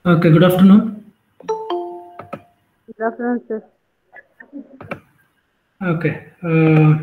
Okay, good afternoon. Good afternoon, sir. Okay. Uh,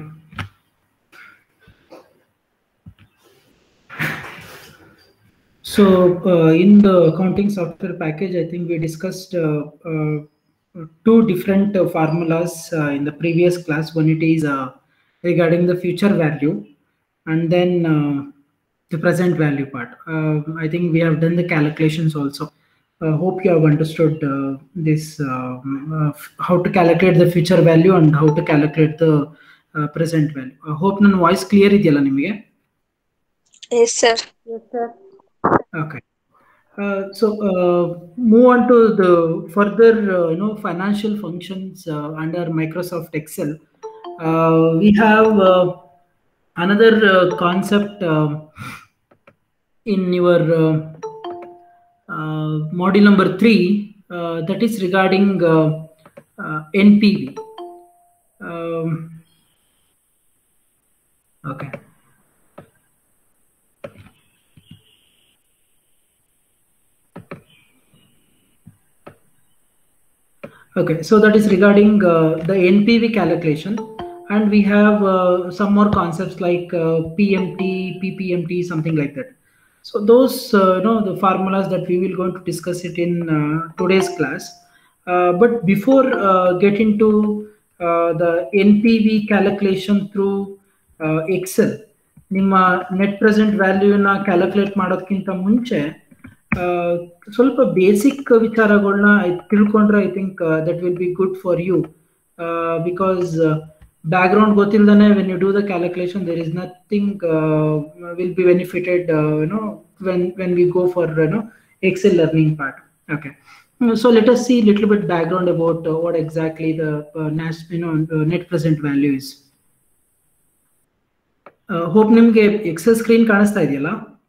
so uh, in the accounting software package, I think we discussed uh, uh, two different uh, formulas uh, in the previous class. One it is uh, regarding the future value, and then uh, the present value part. Uh, I think we have done the calculations also. Uh, hope you have understood uh, this um, uh, f- how to calculate the future value and how to calculate the uh, present value. I hope ನನ್ನ voice clear ಇದೆಯಲ್ಲ ನಿಮಗೆ Yes, sir. Yes, sir. Okay. Uh, so uh, move on to the further, uh, you know, financial functions uh, under Microsoft Excel. Uh, we have uh, another uh, concept um in your uh, uh, module number three uh, that is regarding uh, uh, NPV. Um, okay. Okay, so that is regarding uh, the NPV calculation, and we have uh, some more concepts like uh, PMT, PPMT, something like that. So those, uh, you know, the formulas that we will going to discuss it in uh, today's class. Uh, but before uh, get into uh, the NPV calculation through uh, Excel, ನಿಮ್ಮ net present ವ್ಯಾಲ್ಯೂನ calculate ಮಾಡೋದಕ್ಕಿಂತ ಮುಂಚೆ ಆ, ಸ್ವಲ್ಪ basic ವಿಚಾರಗಳನ್ನ ತಿಳ್ಕೊಂಡ್ರೆ I think that will be good for you because background ಗೊತ್ತಿಲ್ದೇ when you do the calculation there is nothing will be benefited you know when when we go for you know Excel learning part okay so let us see little bit background about uh, what exactly the uh, nas, you know uh, net present value is uh, hope ನಿಮ್ಗೆ Excel screen ಕಾಣಿಸ್ತಾ ಇದೆಯಲ್ಲ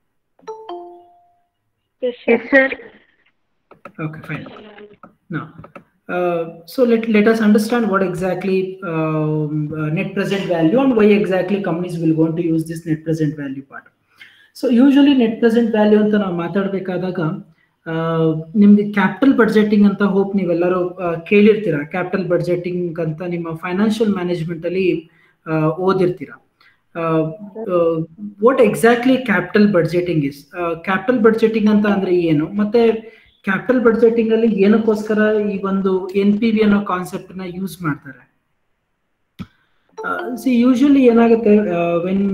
Yes, sir. Yes, sir. Okay, fine. Now, uh, so let, let us understand what exactly um, uh, net present value and why exactly companies will going to use this net present value part. So usually net present value ಅಂತ ನಾವು ಮಾತಾಡಬೇಕಾದಾಗ ನಿಮ್ಗೆ capital budgeting ಅಂತ hope ನೀವೆಲ್ಲರೂ ಆ, ಕೇಳಿರ್ತೀರಾ capital budgeting ಅಂತ ನಿಮ್ಮ financial management ಅಲ್ಲಿ ಆ, ಓದಿರ್ತೀರಾ what exactly capital budgeting is capital budgeting ಅಂತ ಅಂದ್ರೆ ಏನು ಮತ್ತೆ ಕ್ಯಾಪಿಟಲ್ ಬಡ್ಜೆಟಿಂಗ್ ಅಲ್ಲಿ ಏನಕ್ಕೋಸ್ಕರ ಈ ಒಂದು ಎನ್ ಪಿ ವಿ ಅನ್ನೋ ಕಾನ್ಸೆಪ್ಟ್ ನ ಯೂಸ್ ಮಾಡ್ತಾರೆ ಸಿ ಯೂಶಲಿ ಏನಾಗುತ್ತೆ when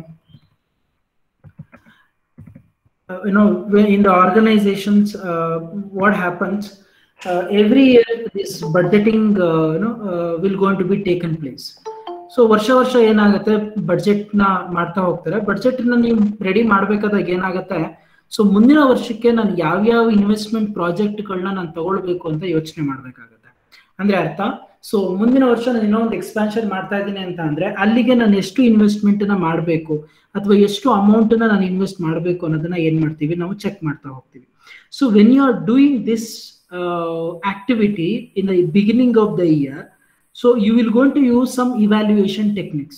you know when in the organizations uh, what happens uh, every year this budgeting uh, you know uh, will going to be taken place so ವರ್ಷ ವರ್ಷ ಏನಾಗುತ್ತೆ budget ನ ಮಾಡ್ತಾ ಹೋಗ್ತಾರೆ budget ನ ನೀವು ರೆಡಿ ಮಾಡ್ಬೇಕಾದಾಗ ಏನಾಗುತ್ತೆ ಸೊ ಮುಂದಿನ ವರ್ಷಕ್ಕೆ ನಾನು ಯಾವ್ಯಾವ ಇನ್ವೆಸ್ಟ್ಮೆಂಟ್ ಪ್ರಾಜೆಕ್ಟ್ಗಳನ್ನ ನಾನು ತಗೊಳ್ಬೇಕು ಅಂತ ಯೋಚನೆ ಮಾಡ್ಬೇಕಾಗುತ್ತೆ ಅಂದ್ರೆ ಅರ್ಥ ಸೊ ಮುಂದಿನ ವರ್ಷ ನಾನು ಇನ್ನೊಂದು ಎಕ್ಸ್ಪಾನ್ಷನ್ ಮಾಡ್ತಾ ಇದ್ದೀನಿ ಅಂತ ಅಂದ್ರೆ ಅಲ್ಲಿಗೆ ನಾನು ಎಷ್ಟು ಇನ್ವೆಸ್ಟ್ಮೆಂಟ್ ನ ಮಾಡಬೇಕು ಅಥವಾ ಎಷ್ಟು ಅಮೌಂಟ್ ನ ನಾನು ಇನ್ವೆಸ್ಟ್ ಮಾಡಬೇಕು ಅನ್ನೋದನ್ನ ಏನ್ ಮಾಡ್ತೀವಿ ನಾವು ಚೆಕ್ ಮಾಡ್ತಾ ಹೋಗ್ತೀವಿ so when you are doing this activity in the beginning of the year so you will gone to use some evaluation techniques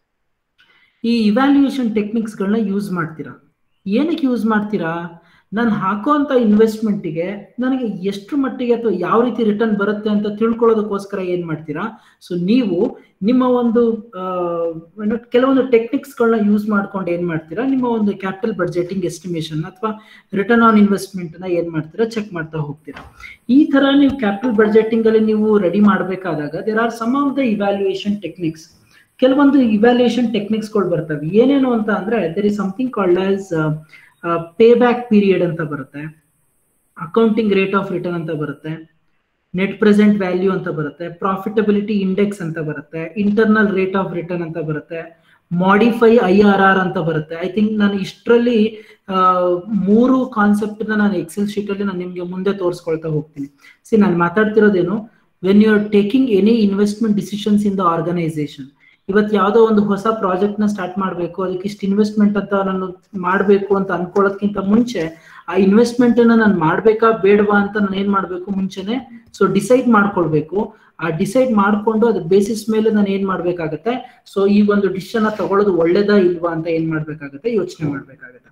ಈ ಇವ್ಯಾಲ್ಯೂಯೇಷನ್ ಟೆಕ್ನಿಕ್ಸ್ಗಳನ್ನ ಯೂಸ್ ಮಾಡ್ತೀರಾ ಏನಕ್ಕೆ ಯೂಸ್ ಮಾಡ್ತೀರಾ ನಾನು ಹಾಕೋಂಥ ಇನ್ವೆಸ್ಟ್ಮೆಂಟಿಗೆ ನನಗೆ ಎಷ್ಟು ಮಟ್ಟಿಗೆ ಅಥವಾ ಯಾವ ರೀತಿ ರಿಟರ್ನ್ ಬರುತ್ತೆ ಅಂತ ತಿಳ್ಕೊಳ್ಳೋದಕ್ಕೋಸ್ಕರ ಏನ್ ಮಾಡ್ತೀರಾ ಸೊ ನೀವು ನಿಮ್ಮ ಒಂದು ಆ, ಏನು, ಕೆಲವೊಂದು ಟೆಕ್ನಿಕ್ಸ್ಗಳನ್ನ ಯೂಸ್ ಮಾಡ್ಕೊಂಡು ಏನ್ ಮಾಡ್ತೀರಾ ನಿಮ್ಮ ಒಂದು ಕ್ಯಾಪಿಟಲ್ ಬಡ್ಜೆಟಿಂಗ್ ಎಸ್ಟಿಮೇಷನ್ ಅಥವಾ ರಿಟರ್ನ್ ಆನ್ ಇನ್ವೆಸ್ಟ್ಮೆಂಟ್ ನ ಏನ್ ಮಾಡ್ತೀರಾ ಚೆಕ್ ಮಾಡ್ತಾ ಹೋಗ್ತೀರಾ ಈ ತರ ನೀವು ಕ್ಯಾಪಿಟಲ್ ಬಡ್ಜೆಟಿಂಗ್ ಅಲ್ಲಿ ನೀವು ರೆಡಿ ಮಾಡಬೇಕಾದಾಗ there are some of the evaluation techniques ಕೆಲವೊಂದು ಇವ್ಯಾಲ್ಯೂಯೇಷನ್ ಟೆಕ್ನಿಕ್ಸ್ಗಳು ಬರ್ತವೆ ಏನೇನು ಅಂತ ಅಂದ್ರೆ there is something called as pay back period ಅಂತ ಬರುತ್ತೆ ಅಕೌಂಟಿಂಗ್ ರೇಟ್ ಆಫ್ ರಿಟರ್ನ್ ಅಂತ ಬರುತ್ತೆ ನೆಟ್ ಪ್ರೆಸೆಂಟ್ ವ್ಯಾಲ್ಯೂ ಅಂತ ಬರುತ್ತೆ ಪ್ರಾಫಿಟಬಿಲಿಟಿ ಇಂಡೆಕ್ಸ್ ಅಂತ ಬರುತ್ತೆ ಇಂಟರ್ನಲ್ ರೇಟ್ ಆಫ್ ರಿಟರ್ನ್ ಅಂತ ಬರುತ್ತೆ ಮಾಡಿಫೈ ಐ ಆರ್ ಆರ್ ಅಂತ ಬರುತ್ತೆ ಐ ಥಿಂಕ್ ನಾನು ಇಷ್ಟರಲ್ಲಿ ಮೂರು ಕಾನ್ಸೆಪ್ಟ್ ನಾನು ಎಕ್ಸೆಲ್ ಶೀಟ್ ಅಲ್ಲಿ ನಾನು ನಿಮ್ಗೆ ಮುಂದೆ ತೋರಿಸ್ಕೊಳ್ತಾ ಹೋಗ್ತೀನಿ ಸಿ ನಾನು ಮಾತಾಡ್ತಿರೋದೇನು when you are taking any investment decisions in the organisation ಇವತ್ತು ಯಾವುದೋ ಒಂದು ಹೊಸ ಪ್ರಾಜೆಕ್ಟ್ ನ ಸ್ಟಾರ್ಟ್ ಮಾಡಬೇಕು ಅದಕ್ಕೆ ಇಷ್ಟು ಇನ್ವೆಸ್ಟ್ಮೆಂಟ್ ಅಂತ ನಾನು ಮಾಡಬೇಕು ಅಂತ ಅನ್ಕೊಳ್ಳೋದಕ್ಕಿಂತ ಮುಂಚೆ ಆ ಇನ್ವೆಸ್ಟ್ಮೆಂಟ್ ಅನ್ನ ನಾನು ಮಾಡ್ಬೇಕಾ ಬೇಡವಾ ಅಂತ ನಾನು ಏನ್ ಮಾಡ್ಬೇಕು ಮುಂಚೆನೆ ಸೊ ಡಿಸೈಡ್ ಮಾಡ್ಕೊಳ್ಬೇಕು ಆ ಡಿಸೈಡ್ ಮಾಡ್ಕೊಂಡು ಅದ್ರ ಬೇಸಿಸ್ ಮೇಲೆ ನಾನು ಏನ್ ಮಾಡ್ಬೇಕಾಗತ್ತೆ ಸೊ ಈ ಒಂದು ಡಿಸಿಷನ್ ತಗೊಳ್ಳೋದು ಒಳ್ಳೇದಾ ಇಲ್ವಾ ಅಂತ ಏನ್ ಮಾಡ್ಬೇಕಾಗತ್ತೆ ಯೋಚನೆ ಮಾಡ್ಬೇಕಾಗತ್ತೆ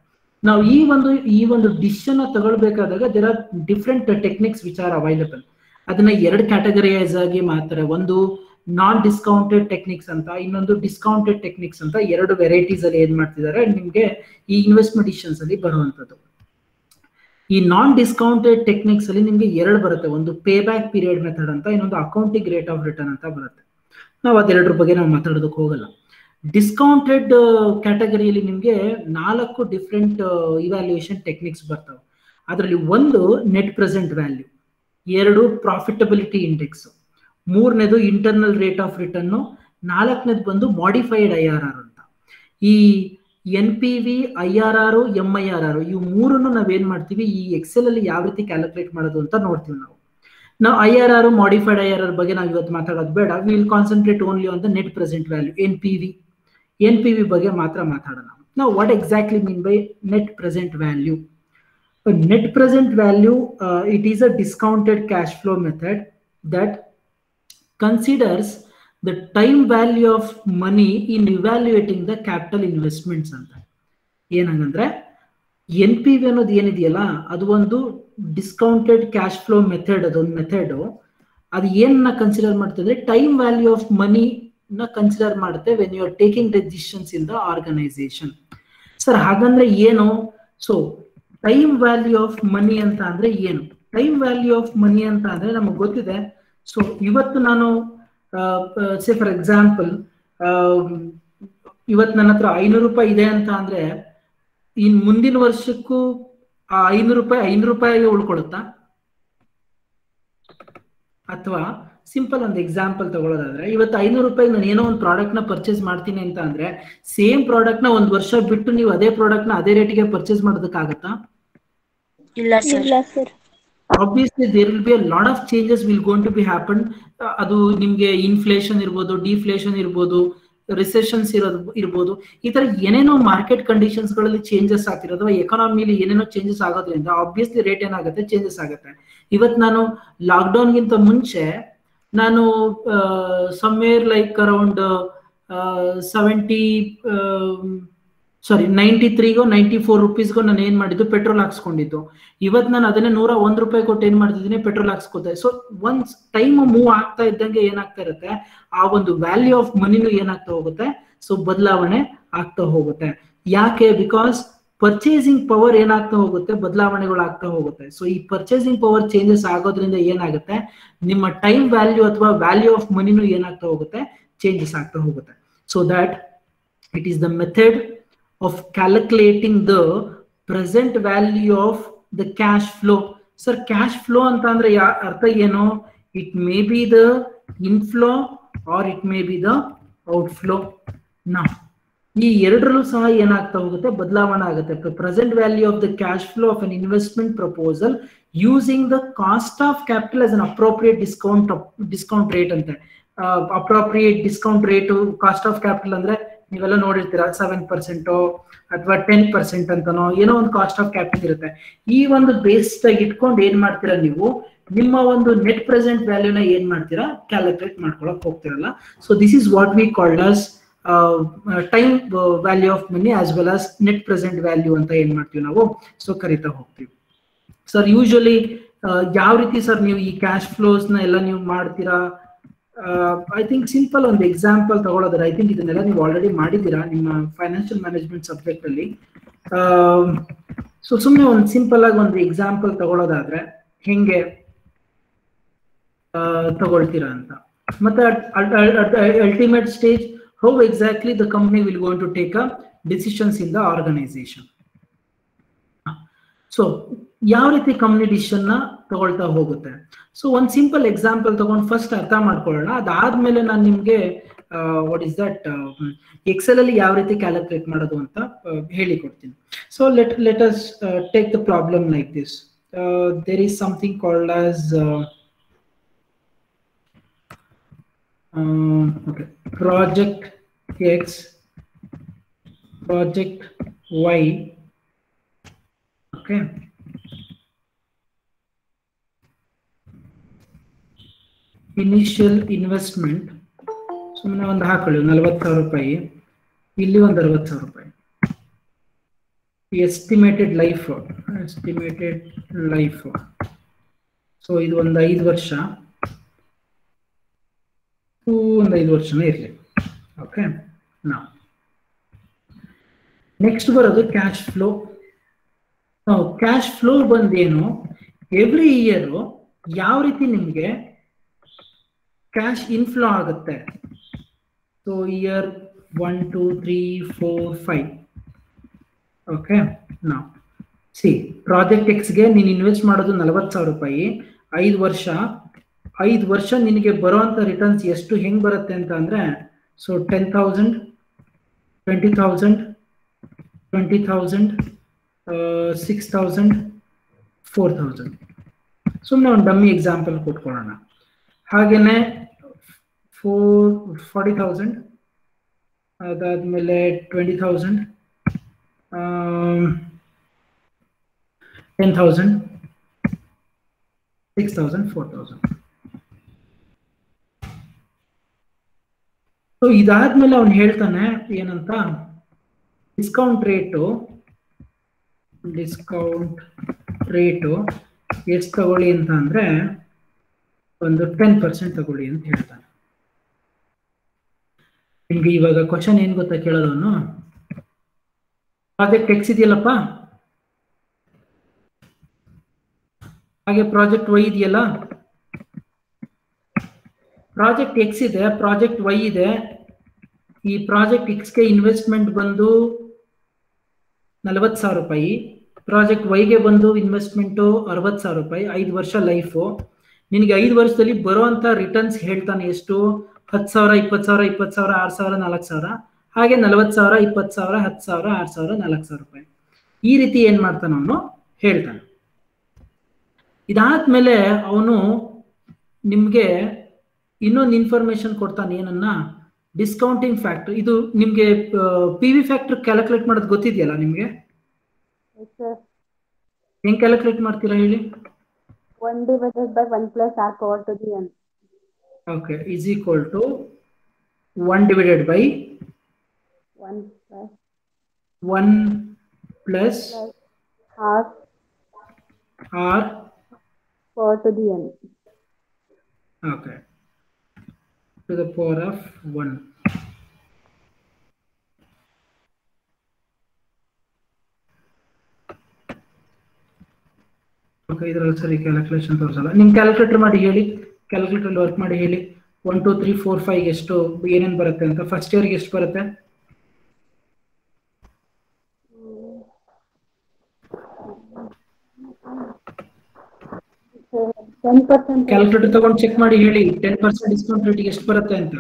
ನಾವು ಈ ಒಂದು ಈ ಒಂದು ಡಿಶ್ ಅನ್ನ ತಗೊಳ್ಬೇಕಾದಾಗ there are different techniques which are available ಅದನ್ನ ಎರಡು ಕ್ಯಾಟಗರೈಸ್ ಆಗಿ ಮಾಡ್ತಾರೆ ಒಂದು ನಾನ್ ಡಿಸ್ಕೌಂಟೆಡ್ ಟೆಕ್ನಿಕ್ಸ್ ಅಂತ ಇನ್ನೊಂದು ಡಿಸ್ಕೌಂಟೆಡ್ ಟೆಕ್ನಿಕ್ಸ್ ಅಂತ ಎರಡು ವೆರೈಟೀಸ್ ಅಲ್ಲಿ ಏನ್ ಮಾಡ್ತಿದ್ದಾರೆ ನಿಮ್ಗೆ ಈ ಇನ್ವೆಸ್ಟ್ಮೆಂಟ್ ಡಿಸಿಷನ್ಸ್ ಅಲ್ಲಿ ಬರುವಂತದ್ದು ಈ ನಾನ್ ಡಿಸ್ಕೌಂಟೆಡ್ ಟೆಕ್ನಿಕ್ಸ್ ಅಲ್ಲಿ ನಿಮ್ಗೆ ಎರಡು ಬರುತ್ತೆ ಒಂದು ಪೇ ಬ್ಯಾಕ್ ಪೀರಿಯಡ್ ಮೆಥಡ್ ಅಂತ ಇನ್ನೊಂದು ಅಕೌಂಟಿಂಗ್ ರೇಟ್ ಆಫ್ ರಿಟರ್ನ್ ಅಂತ ಬರುತ್ತೆ ನಾವು ಅದೆರಡರ ಬಗ್ಗೆ ನಾವು ಮಾತಾಡೋದಕ್ಕೆ ಹೋಗಲ್ಲ ಡಿಸ್ಕೌಂಟೆಡ್ ಕ್ಯಾಟಗರಿಯಲ್ಲಿ ನಿಮಗೆ ನಾಲ್ಕು ಡಿಫ್ರೆಂಟ್ ಇವ್ಯಾಲ್ಯೂಯೇಷನ್ ಟೆಕ್ನಿಕ್ಸ್ ಬರ್ತವೆ ಅದರಲ್ಲಿ ಒಂದು ನೆಟ್ ಪ್ರೆಸೆಂಟ್ ವ್ಯಾಲ್ಯೂ ಎರಡು ಪ್ರಾಫಿಟಬಿಲಿಟಿ ಇಂಡೆಕ್ಸ್ ಮೂರನೇದು ಇಂಟರ್ನಲ್ ರೇಟ್ ಆಫ್ ರಿಟರ್ನ್ ನಾಲ್ಕನೇದು ಬಂದು ಮಾಡಿಫೈಡ್ ಐ ಆರ್ ಆರ್ ಅಂತ ಈ N P V I R R M I R R ಇವು ಮೂರನ್ನು ನಾವೇನ್ ಮಾಡ್ತೀವಿ ಈ ಎಕ್ಸೆಲ್ ಅಲ್ಲಿ ಯಾವ ರೀತಿ ಕ್ಯಾಲ್ಕುಲೇಟ್ ಮಾಡೋದು ಅಂತ ನೋಡ್ತೀವಿ ನಾವು ನಾವು I R R modified I R R ಬಗ್ಗೆ ನಾವು ಇವತ್ತು ಮಾತಾಡೋದು ಬೇಡ will concentrate only on the net present value N P V N P V ಬಗ್ಗೆ ಮಾತ್ರ ಮಾತಾಡೋಣ ನಾವು what exactly mean by net present value net present value it is a discounted cash flow method that considers the time value of money in evaluating the capital investments ಅಂತ ಏನಂಗಂದ್ರೆ N P V ಅನ್ನೋದು ಏನಿದೆಯಲ್ಲ ಅದು ಒಂದು discounted cash flow method ಅದೊಂದು method ಅದು ಏನನ್ನ consider ಮಾಡ್ತಂದ್ರೆ ಟೈಮ್ ವ್ಯಾಲ್ಯೂ ಆಫ್ ಮನಿ ನ ಕನ್ಸಿಡರ್ ಮಾಡುತ್ತೆ when you are taking decisions in the organisation sir ಹಾಗಂದ್ರೆ ಏನು so time value of money ಅಂತ ಅಂದ್ರೆ ಏನು ಟೈಮ್ ವ್ಯಾಲ್ಯೂ ಆಫ್ ಮನಿ ಅಂತ ಅಂದ್ರೆ ನಮಗೆ ಗೊತ್ತಿದೆ ಸೊ ಇವತ್ತು ನಾನು ಸೇ ಫಾರ್ ಎಕ್ಸಾಂಪಲ್ ಇವತ್ತು ನನ್ನ ಹತ್ರ ಐನೂರು ರೂಪಾಯಿ ಇದೆ ಅಂತ ಅಂದ್ರೆ ಇನ್ ಮುಂದಿನ ವರ್ಷಕ್ಕೂ ಆ ಐನೂರು ರೂಪಾಯಿ ಐನೂರು ರೂಪಾಯಿಗೆ ಉಳ್ಕೊಳುತ್ತಾ ಅಥವಾ ಸಿಂಪಲ್ ಒಂದು ಎಕ್ಸಾಂಪಲ್ ತಗೊಳ್ಳೋದಾದ್ರೆ ಇವತ್ತು ಐನೂರು ರೂಪಾಯಿ ನಾನು ಏನೋ ಒಂದು ಪ್ರಾಡಕ್ಟ್ ನ ಪರ್ಚೇಸ್ ಮಾಡ್ತೀನಿ ಅಂತ ಅಂದ್ರೆ ಸೇಮ್ ಪ್ರಾಡಕ್ಟ್ ನ ಒಂದ್ ವರ್ಷ ಬಿಟ್ಟು ನೀವು ಅದೇ ಪ್ರಾಡಕ್ಟ್ ನ ಅದೇ ರೇಟಿಗೆ ಪರ್ಚೇಸ್ ಮಾಡೋದಕ್ಕಾಗತ್ತಾ ಇಲ್ಲ ಸರ್ ಇಲ್ಲ sir obviously there will be a lot of changes will gone to be happen ಅದು ನಿಮ್ಗೆ ಇನ್ಫ್ಲೇಷನ್ ಇರ್ಬೋದು ಡಿಫ್ಲೇಷನ್ ಇರ್ಬೋದು ರಿಸೆಷನ್ಸ್ ಇರೋದು ಇರ್ಬೋದು ಈ ತರ ಏನೇನೋ ಮಾರ್ಕೆಟ್ ಕಂಡೀಷನ್ಸ್ ಗಳಲ್ಲಿ ಚೇಂಜಸ್ ಆಗ್ತಿರೋದು ಅಥವಾ ಎಕಾನಮಿಲಿ ಏನೇನೋ ಚೇಂಜಸ್ ಆಗೋದ್ರಿಂದ ಆಬ್ವಿಯಸ್ಲಿ ರೇಟ್ ಏನಾಗುತ್ತೆ ಚೇಂಜಸ್ ಆಗುತ್ತೆ ಇವತ್ತು ನಾನು ಲಾಕ್ಡೌನ್ ಗಿಂತ ಮುಂಚೆ ನಾನು somewhere like around seventy sorry ninety ತ್ರೀಗೋ ನೈಂಟಿ ಫೋರ್ ರುಪೀಸ್ಗೋ ನಾನು ಏನ್ ಮಾಡಿದ್ದು ಪೆಟ್ರೋಲ್ ಹಾಕ್ಸ್ಕೊಂಡಿದ್ದು ಇವತ್ತು ನಾನು ಅದನ್ನೇ ನೂರ ಒಂದ್ ರೂಪಾಯಿ ಕೊಟ್ಟು ಏನ್ ಮಾಡ್ತಿದ್ದೀನಿ ಪೆಟ್ರೋಲ್ ಹಾಕ್ಸ್ಕೊತೆ ಸೊ ಒನ್ಸ್ ಟೈಮ್ ಮೂವ್ ಆಗ್ತಾ ಇದ್ದಂಗೆ ಏನಾಗ್ತಾ ಇರುತ್ತೆ ಆ ಒಂದು ವ್ಯಾಲ್ಯೂ ಆಫ್ ಮನಿನೂ ಏನಾಗ್ತಾ ಹೋಗುತ್ತೆ ಸೊ ಬದಲಾವಣೆ ಆಗ್ತಾ ಹೋಗುತ್ತೆ ಯಾಕೆ ಬಿಕಾಸ್ ಪರ್ಚೇಸಿಂಗ್ ಪವರ್ ಏನಾಗ್ತಾ ಹೋಗುತ್ತೆ ಬದಲಾವಣೆಗಳು ಆಗ್ತಾ ಹೋಗುತ್ತೆ ಸೊ ಈ ಪರ್ಚೇಸಿಂಗ್ ಪವರ್ ಚೇಂಜಸ್ ಆಗೋದ್ರಿಂದ ಏನಾಗುತ್ತೆ ನಿಮ್ಮ ಟೈಮ್ ವ್ಯಾಲ್ಯೂ ಅಥವಾ ವ್ಯಾಲ್ಯೂ ಆಫ್ ಮನಿನೂ ಏನಾಗ್ತಾ ಹೋಗುತ್ತೆ ಚೇಂಜಸ್ ಆಗ್ತಾ ಹೋಗುತ್ತೆ so that it is the method of calculating the present value of the cash flow sir cash flow ಅಂತ ಅಂದ್ರೆ ಯಾ ಅರ್ಥ ಏನು it may be the inflow or it may be the outflow ನಾ ಈ ಎರಡರಲ್ಲೂ ಸಹ ಏನಾಗ್ತಾ ಹೋಗುತ್ತೆ ಬದಲಾವಣೆ ಆಗುತ್ತೆ present value of the cash flow of an investment proposal using the cost of capital as an appropriate discount discount rate ಅಂತೆ appropriate discount rate cost of capital ಅಂದ್ರೆ ನೀವೆಲ್ಲ ನೋಡಿರ್ತೀರಾ ಸೆವೆನ್ ಪರ್ಸೆಂಟೋ ಅಥವಾ ಟೆನ್ ಪರ್ಸೆಂಟ್ ಅಂತನೋ ಏನೋ ಒಂದು ಕಾಸ್ಟ್ ಆಫ್ ಕ್ಯಾಪಿಟಲ್ ಇರುತ್ತೆ ಈ ಒಂದು ಬೇಸ್ ಆಗಿ ಇಟ್ಕೊಂಡು ಏನ್ ಮಾಡ್ತೀರಾ ನೀವು ನಿಮ್ಮ ಒಂದು ನೆಟ್ ಪ್ರೆಸೆಂಟ್ ವ್ಯಾಲ್ಯೂನ ಏನ್ ಮಾಡ್ತೀರಾ ಕ್ಯಾಲ್ಕುಲೇಟ್ ಮಾಡ್ಕೊಳಕ್ ಹೋಗ್ತಿರಲ್ಲ so this is what we called as time value of money as well as net present value ಅಂತ ಏನ್ ಮಾಡ್ತೀವಿ ನಾವು ಸೊ ಕರಿತಾ ಹೋಗ್ತೀವಿ ಸರ್ ಯೂಶಲಿ ಯಾವ ರೀತಿ ಸರ್ ನೀವು ಈ ಕ್ಯಾಶ್ ಫ್ಲೋಸ್ ನ ಎಲ್ಲ ನೀವು ಮಾಡ್ತೀರಾ ಐ ಥಿಂಕ್ ಸಿಂಪಲ್ ಒಂದು ಎಕ್ಸಾಂಪಲ್ ತಗೊಳ್ಳೋದ್ರೆ ಐ ಥಿಂಕ್ ಇದನ್ನೆಲ್ಲ ನೀವು ಆಲ್ರೆಡಿ ಮಾಡಿದ್ದೀರಾ ನಿಮ್ಮ ಫೈನಾನ್ಷಿಯಲ್ ಮ್ಯಾನೇಜ್ಮೆಂಟ್ ಸಬ್ಜೆಕ್ಟ್ ಅಲ್ಲಿ ಸೊ ಸುಮ್ಮನೆ ಒಂದು ಸಿಂಪಲ್ ಆಗಿ ಒಂದು ಎಕ್ಸಾಂಪಲ್ ತಗೊಳ್ಳೋದಾದ್ರೆ ಹೆಂಗೆ ತಗೊಳ್ತೀರಾ ಅಂತ ಮತ್ತೆ ultimate stage how exactly the company will gone to take a decisions in the organisation so ಯಾವ ರೀತಿ ಕಂಪ್ನಿ ಡಿಸಿಷನ್ ನ ತಗೊಳ್ತಾ ಹೋಗುತ್ತೆ ಸೊ ಒಂದ್ ಸಿಂಪಲ್ ಎಕ್ಸಾಂಪಲ್ ತಗೊಂಡು ಫಸ್ಟ್ ಅರ್ಥ ಮಾಡ್ಕೊಳ್ಳೋಣ ಅದಾದ್ಮೇಲೆ ನಾನು ನಿಮ್ಗೆ ವಾಟ್ ಇಸ್ ದಟ್ ಎಕ್ಸೆಲ್ ಅಲ್ಲಿ ಯಾವ ರೀತಿ ಕ್ಯಾಲ್ಕುಲೇಟ್ ಮಾಡೋದು ಅಂತ ಹೇಳಿ ಕೊಡ್ತೀನಿ so let let us take the problem like this there is something called as okay project x project y okay initial investment ಸುಮ್ಮನೆ ಒಂದು ಹಾಕೊಳ್ಳಿ ನಲವತ್ತು ಸಾವಿರ ರೂಪಾಯಿ ಇಲ್ಲಿ ಒಂದು ಅರವತ್ತು ಸಾವಿರ ರೂಪಾಯಿ estimated life estimated life so ಇದು ಒಂದು ಐದು ವರ್ಷ ಒಂದು ಐದು ವರ್ಷನೇ ಇರಲಿ ಓಕೆ ನಾ ನೆಕ್ಸ್ಟ್ ಬರೋದು ಕ್ಯಾಶ್ ಫ್ಲೋ ಕ್ಯಾಶ್ ಫ್ಲೋ ಬಂದೇನು ಎವ್ರಿ ಇಯರ್ ಯಾವ ರೀತಿ ನಿಮಗೆ ಕ್ಯಾಶ್ ಇನ್ಫ್ಲೋ ಆಗುತ್ತೆ so year one two three four five okay ನಾ ಸಿ ಪ್ರಾಜೆಕ್ಟ್ ಎಕ್ಸ್ಗೆ ನೀನು ಇನ್ವೆಸ್ಟ್ ಮಾಡೋದು ನಲವತ್ತು ಸಾವಿರ ರೂಪಾಯಿ ಐದು ವರ್ಷ ಐದು ವರ್ಷ ನಿನಗೆ ಬರುವಂತ ರಿಟರ್ನ್ಸ್ ಎಷ್ಟು ಹೆಂಗ್ ಬರುತ್ತೆ ಅಂತ ಅಂದ್ರೆ so ten thousand twenty thousand twenty thousand six thousand four thousand ಸುಮ್ಮನೆ ಒಂದು ಡಮ್ಮಿ ಎಕ್ಸಾಂಪಲ್ ಕೊಟ್ಕೊಳ್ಳೋಣ ಹಾಗೇನೆ ಫೋರ್ ಫಾರ್ಟಿ ತೌಸಂಡ್ ಅದಾದ್ಮೇಲೆ twenty thousand ten thousand six thousand four thousand so ಇದಾದ್ಮೇಲೆ ಅವನು ಹೇಳ್ತಾನೆ ಏನಂತ ಡಿಸ್ಕೌಂಟ್ ರೇಟು ಡಿಸ್ಕೌಂಟ್ ರೇಟು ಎಷ್ಟು ತಗೊಳ್ಳಿ ಅಂತ ಅಂದ್ರೆ ಒಂದು ಟೆನ್ ಪರ್ಸೆಂಟ್ ತಗೊಳ್ಳಿ ಅಂತ ಹೇಳ್ತಾನೆ ನಿಮ್ಗೆ ಇವಾಗ ಕ್ವಶನ್ ಏನ್ ಗೊತ್ತಾ ಕೇಳೋದವನು ಪ್ರಾಜೆಕ್ಟ್ ಎಕ್ಸ್ ಇದೆಯಲ್ಲಪ್ಪ ಹಾಗೆ ಪ್ರಾಜೆಕ್ಟ್ ವೈ ಇದೆಯಲ್ಲ ಪ್ರಾಜೆಕ್ಟ್ ಎಕ್ಸ್ ಇದೆ ಪ್ರಾಜೆಕ್ಟ್ ವೈ ಇದೆ ಈ ಪ್ರಾಜೆಕ್ಟ್ ಎಕ್ಸ್ಗೆ ಇನ್ವೆಸ್ಟ್ಮೆಂಟ್ ಬಂದು ನಲವತ್ತು ಸಾವಿರ ರೂಪಾಯಿ ಪ್ರಾಜೆಕ್ಟ್ ವೈಗೆ ಬಂದು ಇನ್ವೆಸ್ಟ್ಮೆಂಟು ಅರವತ್ತು ಸಾವಿರ ರೂಪಾಯಿ ಐದು ವರ್ಷ ಲೈಫು ನಿನಗೆ ಐದು ವರ್ಷದಲ್ಲಿ ಬರುವಂತ ರಿಟರ್ನ್ಸ್ ಹೇಳ್ತಾನೆ ಎಷ್ಟು ಹತ್ತು ಸಾವಿರ ಇಪ್ಪತ್ತು ಸಾವಿರ ಇಪ್ಪತ್ತು ಸಾವಿರ ಆರು ಸಾವಿರ ನಾಲ್ಕು ಸಾವಿರ ಹಾಗೆ ನಲವತ್ತು ಸಾವಿರ ಇಪ್ಪತ್ತು ಸಾವಿರ ಹತ್ತು ಸಾವಿರ ಆರು ಸಾವಿರ ನಾಲ್ಕು ಸಾವಿರ ರೂಪಾಯಿ ಈ ರೀತಿ ಏನ್ ಮಾಡ್ತಾನೆ ಅವನು ಹೇಳ್ತಾನೆ ಇದಾದ್ಮೇಲೆ ಅವನು ನಿಮ್ಗೆ ಇನ್ನೊಂದು ಇನ್ಫಾರ್ಮೇಶನ್ ಕೊಡ್ತಾನೆ ಏನನ್ನ ಡಿಸ್ಕೌಂಟಿಂಗ್ ಫ್ಯಾಕ್ಟರ್ ಇದು ನಿಮ್ಗೆ ಪಿ ವಿ ಫ್ಯಾಕ್ಟರ್ ಕ್ಯಾಲ್ಕುಲೇಟ್ ಮಾಡೋದು ಗೊತ್ತಿದೆಯಲ್ಲ ನಿಮ್ಗೆ Yes, sir. ಹೆಂಗ್ ಕ್ಯಾಲ್ಕುಲೇಟ್ ಮಾಡ್ತೀರಾ ಹೇಳಿ 1 divided by 1 plus r power to the n. Okay is equal to one divided by 1 plus one plus plus r R power to the n. Okay to the power of one okay ಇದರಲ್ಲಿ ಸರಿ calculation ತೋರಿಸಲ್ಲ ನಿಮ್ calculator ಮಾಡಿ ಹೇಳಿ calculator work ಮಾಡಿ ಹೇಳಿ one two three four five ಎಷ್ಟು ಏನೇನು ಬರುತ್ತೆ ಅಂತ ಫಸ್ಟ್ ಇಯರ್ಗೆ ಎಷ್ಟು ಬರುತ್ತೆ So, 10% ಕ್ಯಾಲ್ಕುಲೇಟರ್ ತಗೊಂಡು ಚೆಕ್ ಮಾಡಿ ಹೇಳಿ ಟೆನ್ ಪರ್ಸೆಂಟ್ ಡಿಸ್ಕೌಂಟ್ ರೇಟಿಗೆ ಎಷ್ಟು ಬರುತ್ತೆ ಅಂತ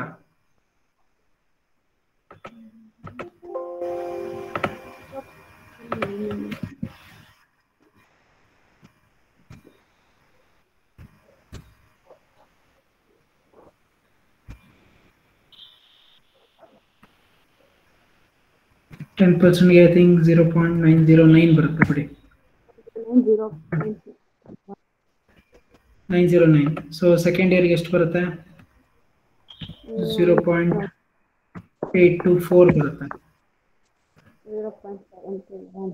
ಟೆನ್ ಪರ್ಸೆಂಟ್ಗೆ I think zero point nine zero nine ಬರುತ್ತೆ ಬಿಡಿ 0. Nine zero nine so second ಇಯರ್ಗೆ ಎಷ್ಟು ಬರುತ್ತೆ zero point eight two four ಬರುತ್ತೆ 0.721.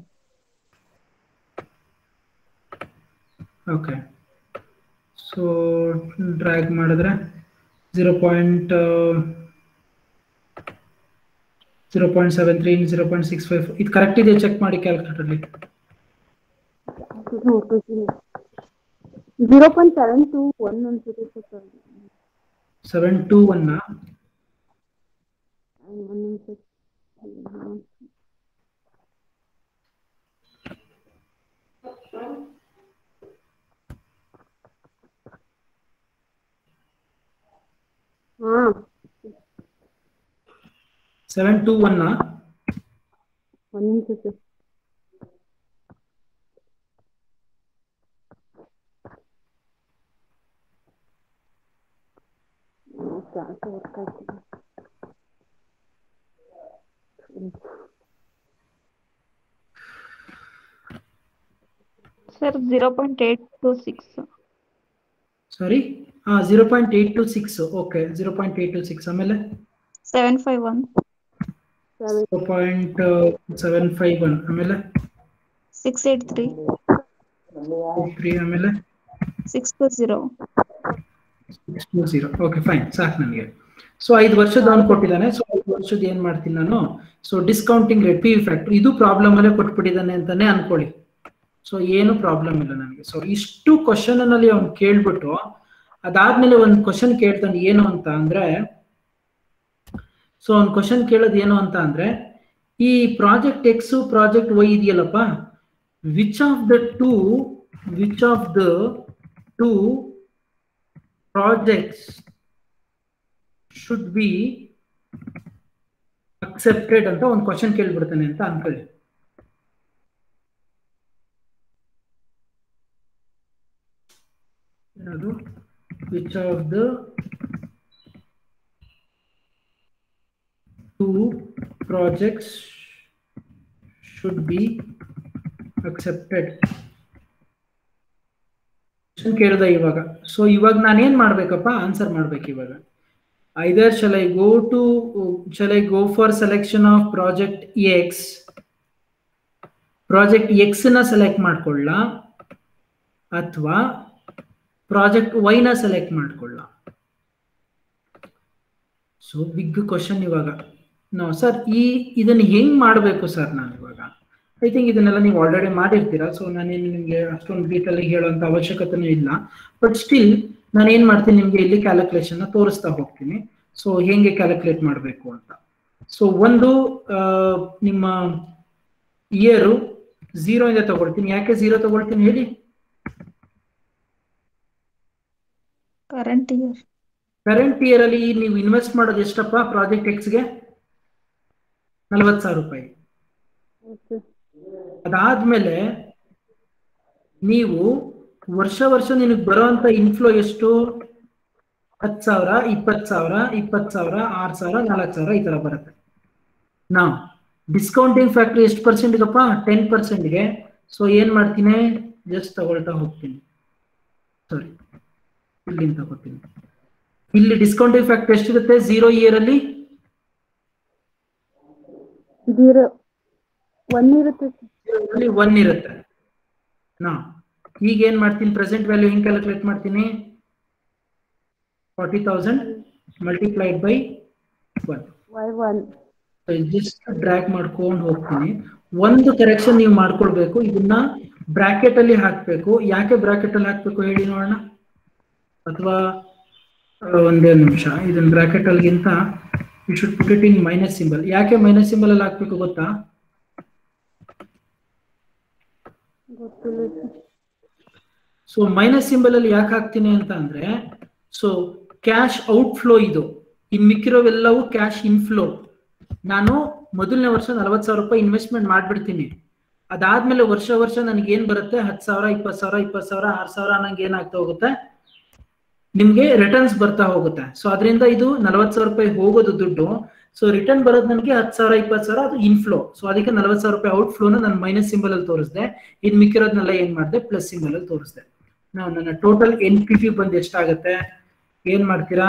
ಓಕೆ ಸೊ ಡ್ರ್ಯಾಗ್ ಮಾಡಿದ್ರೆ zero point zero point seven three zero point six five ಇದು correct ಇದೆಯಾ check ಮಾಡಿ ಕ್ಯಾಲ್ಕುಲೇಟರ್ಲಿ No, two, three. 0.721 ಅನ್ಸುತ್ತೆ ಸರ್ ಸೆವೆನ್ ಟೂ ಒನ್ನ ಒಂದು ನಿಮಿಷ ಹಾ ಸೆವೆನ್ ಟೂ ಒನ್ನ ಒಂದು ನಿಮಿಷ ಸರ್ ಸಾಕು ವರ್ಕ್ ಆಗ್ತಿದೆ sir zero point eight two six sorry ಹಾಂ zero point eight two six okay zero point eight two six ಆಮೇಲೆ seven five one seven zero point seven five one ಆಮೇಲೆ six eight three three ಆಮೇಲೆ six two zero six two zero okay fine ಸಾಕು ನನಗೆ so ಐದು ವರ್ಷದ ಅವ್ನು ಕೊಟ್ಟಿದ್ದಾನೆ so ಐದು ವರ್ಷದ ಏನ್ ಮಾಡ್ತೀನಿ ನಾನು so discounting rate P factor ಇದು ಪ್ರಾಬ್ಲಮ್ ಅಲ್ಲೇ ಕೊಟ್ಬಿಟ್ಟಿದ್ದಾನೆ ಅಂತಾನೆ ಅನ್ಕೊಳ್ಳಿ ಸೊ ಏನು ಪ್ರಾಬ್ಲಮ್ ಇಲ್ಲ ನನಗೆ ಸೊ ಇಷ್ಟು ಕ್ವಶನ್ ಅಲ್ಲಿ ಅವ್ನು ಕೇಳ್ಬಿಟ್ಟು ಅದಾದ್ಮೇಲೆ ಒಂದು ಕ್ವಶನ್ ಕೇಳ್ತಾನೆ ಏನು ಅಂತ ಅಂದ್ರೆ ಸೊ ಒಂದು ಕ್ವಶನ್ ಕೇಳೋದು ಏನು ಅಂತ ಅಂದ್ರೆ ಈ ಪ್ರಾಜೆಕ್ಟ್ ಎಕ್ಸ್ ಪ್ರಾಜೆಕ್ಟ್ ವೈ ಇದೆಯಲ್ಲಪ್ಪ which of the two which of the two projects should be accepted ಅಂತ ಒಂದು ಕ್ವಶನ್ ಕೇಳ್ಬಿಡ್ತಾನೆ ಅಂತ ಅನ್ಕೊಳ್ಳಿ ಏನದು which of the two projects should be accepted question ಕೇಳ್ದ ಇವಾಗ ಸೊ ಇವಾಗ ನಾನೇನ್ ಮಾಡ್ಬೇಕಪ್ಪ ಆನ್ಸರ್ ಮಾಡ್ಬೇಕು ಇವಾಗ either shall I go to shall I go for selection of project X project X ನ ಸೆಲೆಕ್ಟ್ ಮಾಡ್ಕೊಳ್ಳ ಅಥವಾ ಪ್ರಾಜೆಕ್ಟ್ ವೈ ನ ಸೆಲೆಕ್ಟ್ ಮಾಡ್ಕೊಳ್ಳ ಸೊ ಬಿಗ್ ಕ್ವಶನ್ ಇವಾಗ ನೋ ಸರ್ ಈ ಇದನ್ನ ಹೆಂಗ್ ಮಾಡಬೇಕು ಸರ್ ನಾನು ಇವಾಗ ಐ ಥಿಂಕ್ ಇದನ್ನೆಲ್ಲ ನೀವು ಆಲ್ರೆಡಿ ಮಾಡಿರ್ತೀರಾ ಸೊ ನಾನೇನು ನಿಮಗೆ ಅಷ್ಟೊಂದು ಡೀಟೇಲ್ ಹೇಳುವಂತ ಅವಶ್ಯಕತೆನೂ ಇಲ್ಲ ಬಟ್ ಸ್ಟಿಲ್ ನಾನು ಏನ್ ಮಾಡ್ತೀನಿ ನಿಮ್ಗೆ ಇಲ್ಲಿ ಕ್ಯಾಲ್ಕುಲೇಷನ್ ತೋರಿಸ್ತಾ ಹೋಗ್ತೀನಿ ಸೊ ಹೆಂಗೆ ಕ್ಯಾಲ್ಕುಲೇಟ್ ಮಾಡಬೇಕು ಅಂತ ಸೊ ಒಂದು ಆ, ನಿಮ್ಮ ಇಯರು ಝೀರೋ ಇಂದ ತಗೊಳ್ತೀನಿ ಯಾಕೆ ಝೀರೋ ತಗೊಳ್ತೀನಿ ಹೇಳಿ ಕರೆಂಟ್ ಇಯರ್ ಕರೆಂಟ್ ಇಯರ್ ಅಲ್ಲಿ ನೀವು ಇನ್ವೆಸ್ಟ್ ಮಾಡೋದು ಎಷ್ಟಪ್ಪ ಪ್ರಾಜೆಕ್ಟ್ ಎಕ್ಸ್ಗೆ ನಲವತ್ತು ಸಾವಿರ ರೂಪಾಯಿ ಅದಾದ್ಮೇಲೆ ನೀವು ವರ್ಷ ವರ್ಷ ನಿನಗೆ ಬರುವಂತ ಇನ್ಫ್ಲೋ ಎಷ್ಟು ಹತ್ತು ಸಾವಿರ ಇಪ್ಪತ್ತು ಸಾವಿರ ಇಪ್ಪತ್ತು ಸಾವಿರ ಆರು ಸಾವಿರ ನಾಲ್ಕು ಸಾವಿರ ಈ ತರ ಬರುತ್ತೆ ನಾ ಡಿಸ್ಕೌಂಟಿಂಗ್ ಫ್ಯಾಕ್ಟ್ರಿ ಎಷ್ಟು ಪರ್ಸೆಂಟ್ಗಪ್ಪ ಟೆನ್ ಪರ್ಸೆಂಟ್ಗೆ ಸೊ ಏನ್ ಮಾಡ್ತೀನಿ ಜಸ್ಟ್ ತಗೊಳ್ತಾ ಹೋಗ್ತೀನಿ ಸಾರಿ ಇಲ್ಲಿಂದ ತಗೋತೀನಿ ಇಲ್ಲಿ ಡಿಸ್ಕೌಂಟಿಂಗ್ ಫ್ಯಾಕ್ಟ್ರಿ ಎಷ್ಟಿರುತ್ತೆ ಝೀರೋ ಇಯರ್ ಅಲ್ಲಿ ಜೀರೋ ಒನ್ ಇರುತ್ತೆ ಅಲ್ಲಿ ಒನ್ ಇರುತ್ತೆ ನಾ ಈಗ ಏನ್ ಮಾಡ್ತೀನಿ ಪ್ರೆಸೆಂಟ್ ವ್ಯಾಲ್ಯೂ ಹಿಂಗ್ ಕ್ಯಾಲ್ಕುಲೇಟ್ ಮಾಡ್ತೀನಿ forty thousand multiplied by one Y one just drag ಮಾಡ್ಕೊಂಡು ಹೋಗ್ತೀನಿ ಒಂದು ಕರೆಕ್ಷನ್ ನೀವು ಮಾಡ್ಕೊಳ್ಬೇಕು ಇದನ್ನ ಬ್ರಾಕೆಟ್ ಅಲ್ಲಿ ಹಾಕ್ಬೇಕು ಯಾಕೆ ಬ್ರಾಕೆಟ್ ಅಲ್ಲಿ ಹಾಕ್ಬೇಕು ಹೇಳಿ ನೋಡೋಣ ಅಥವಾ ಆ, ಒಂದೇ ನಿಮಿಷ ಇದನ್ನ ಬ್ರಾಕೆಟ್ ಅಲ್ಲಿಗಿಂತ you should put it in minus symbol ಯಾಕೆ ಮೈನಸ್ ಸಿಂಬಲ್ ಅಲ್ಲಿ ಹಾಕ್ಬೇಕು ಗೊತ್ತಾ ಗೊತ್ತಿಲ್ಲ ಸೊ ಮೈನಸ್ ಸಿಂಬಲ್ ಅಲ್ಲಿ ಯಾಕೆ ಹಾಕ್ತೀನಿ ಅಂತ ಅಂದ್ರೆ ಸೊ ಕ್ಯಾಶ್ ಔಟ್ ಫ್ಲೋ ಇದು ಇನ್ ಮಿಕ್ಕಿರೋವೆಲ್ಲವೂ ಕ್ಯಾಶ್ ಇನ್ಫ್ಲೋ ನಾನು ಮೊದಲನೇ ವರ್ಷ ನಲವತ್ತು ಸಾವಿರ ರೂಪಾಯಿ ಇನ್ವೆಸ್ಟ್ಮೆಂಟ್ ಮಾಡ್ಬಿಡ್ತೀನಿ ಅದಾದ್ಮೇಲೆ ವರ್ಷ ವರ್ಷ ನನಗೆ ಏನ್ ಬರುತ್ತೆ ಹತ್ತು ಸಾವಿರ ಇಪ್ಪತ್ತು ಸಾವಿರ ಇಪ್ಪತ್ತು ಸಾವಿರ ಆರು ಸಾವಿರ ನಂಗೆ ಏನಾಗ್ತಾ ಹೋಗುತ್ತೆ ನಿಮ್ಗೆ ರಿಟರ್ನ್ಸ್ ಬರ್ತಾ ಹೋಗುತ್ತೆ ಸೊ ಅದರಿಂದ ಇದು ನಲವತ್ತು ಸಾವಿರ ರೂಪಾಯಿ ಹೋಗೋದು ದುಡ್ಡು ಸೊ ರಿಟರ್ನ್ ಬರೋದು ನನಗೆ ಹತ್ತು ಸಾವಿರ ಇಪ್ಪತ್ತು ಸಾವಿರ ಅದು ಇನ್ಫ್ಲೋ ಸೊ ಅದಕ್ಕೆ ನಲವತ್ತು ಸಾವಿರ ರೂಪಾಯಿ ಔಟ್ ಫ್ಲೋನ ನಾನು ಮೈನಸ್ ಸಿಂಬಲ್ ಅಲ್ಲಿ ತೋರಿಸಿದೆ ಇನ್ ಮಿಕ್ಕಿರೋದ್ನೆಲ್ಲ ಏನ್ ಮಾಡಿದೆ ಪ್ಲಸ್ ಸಿಂಬಲ್ ಅಲ್ಲಿ ತೋರಿಸಿದೆ ನಾವು ನನ್ನ ಟೋಟಲ್ ಎನ್ ಪಿ ಟಿ ಬಂದು ಎಷ್ಟಾಗತ್ತೆ ಏನ್ ಮಾಡ್ತೀರಾ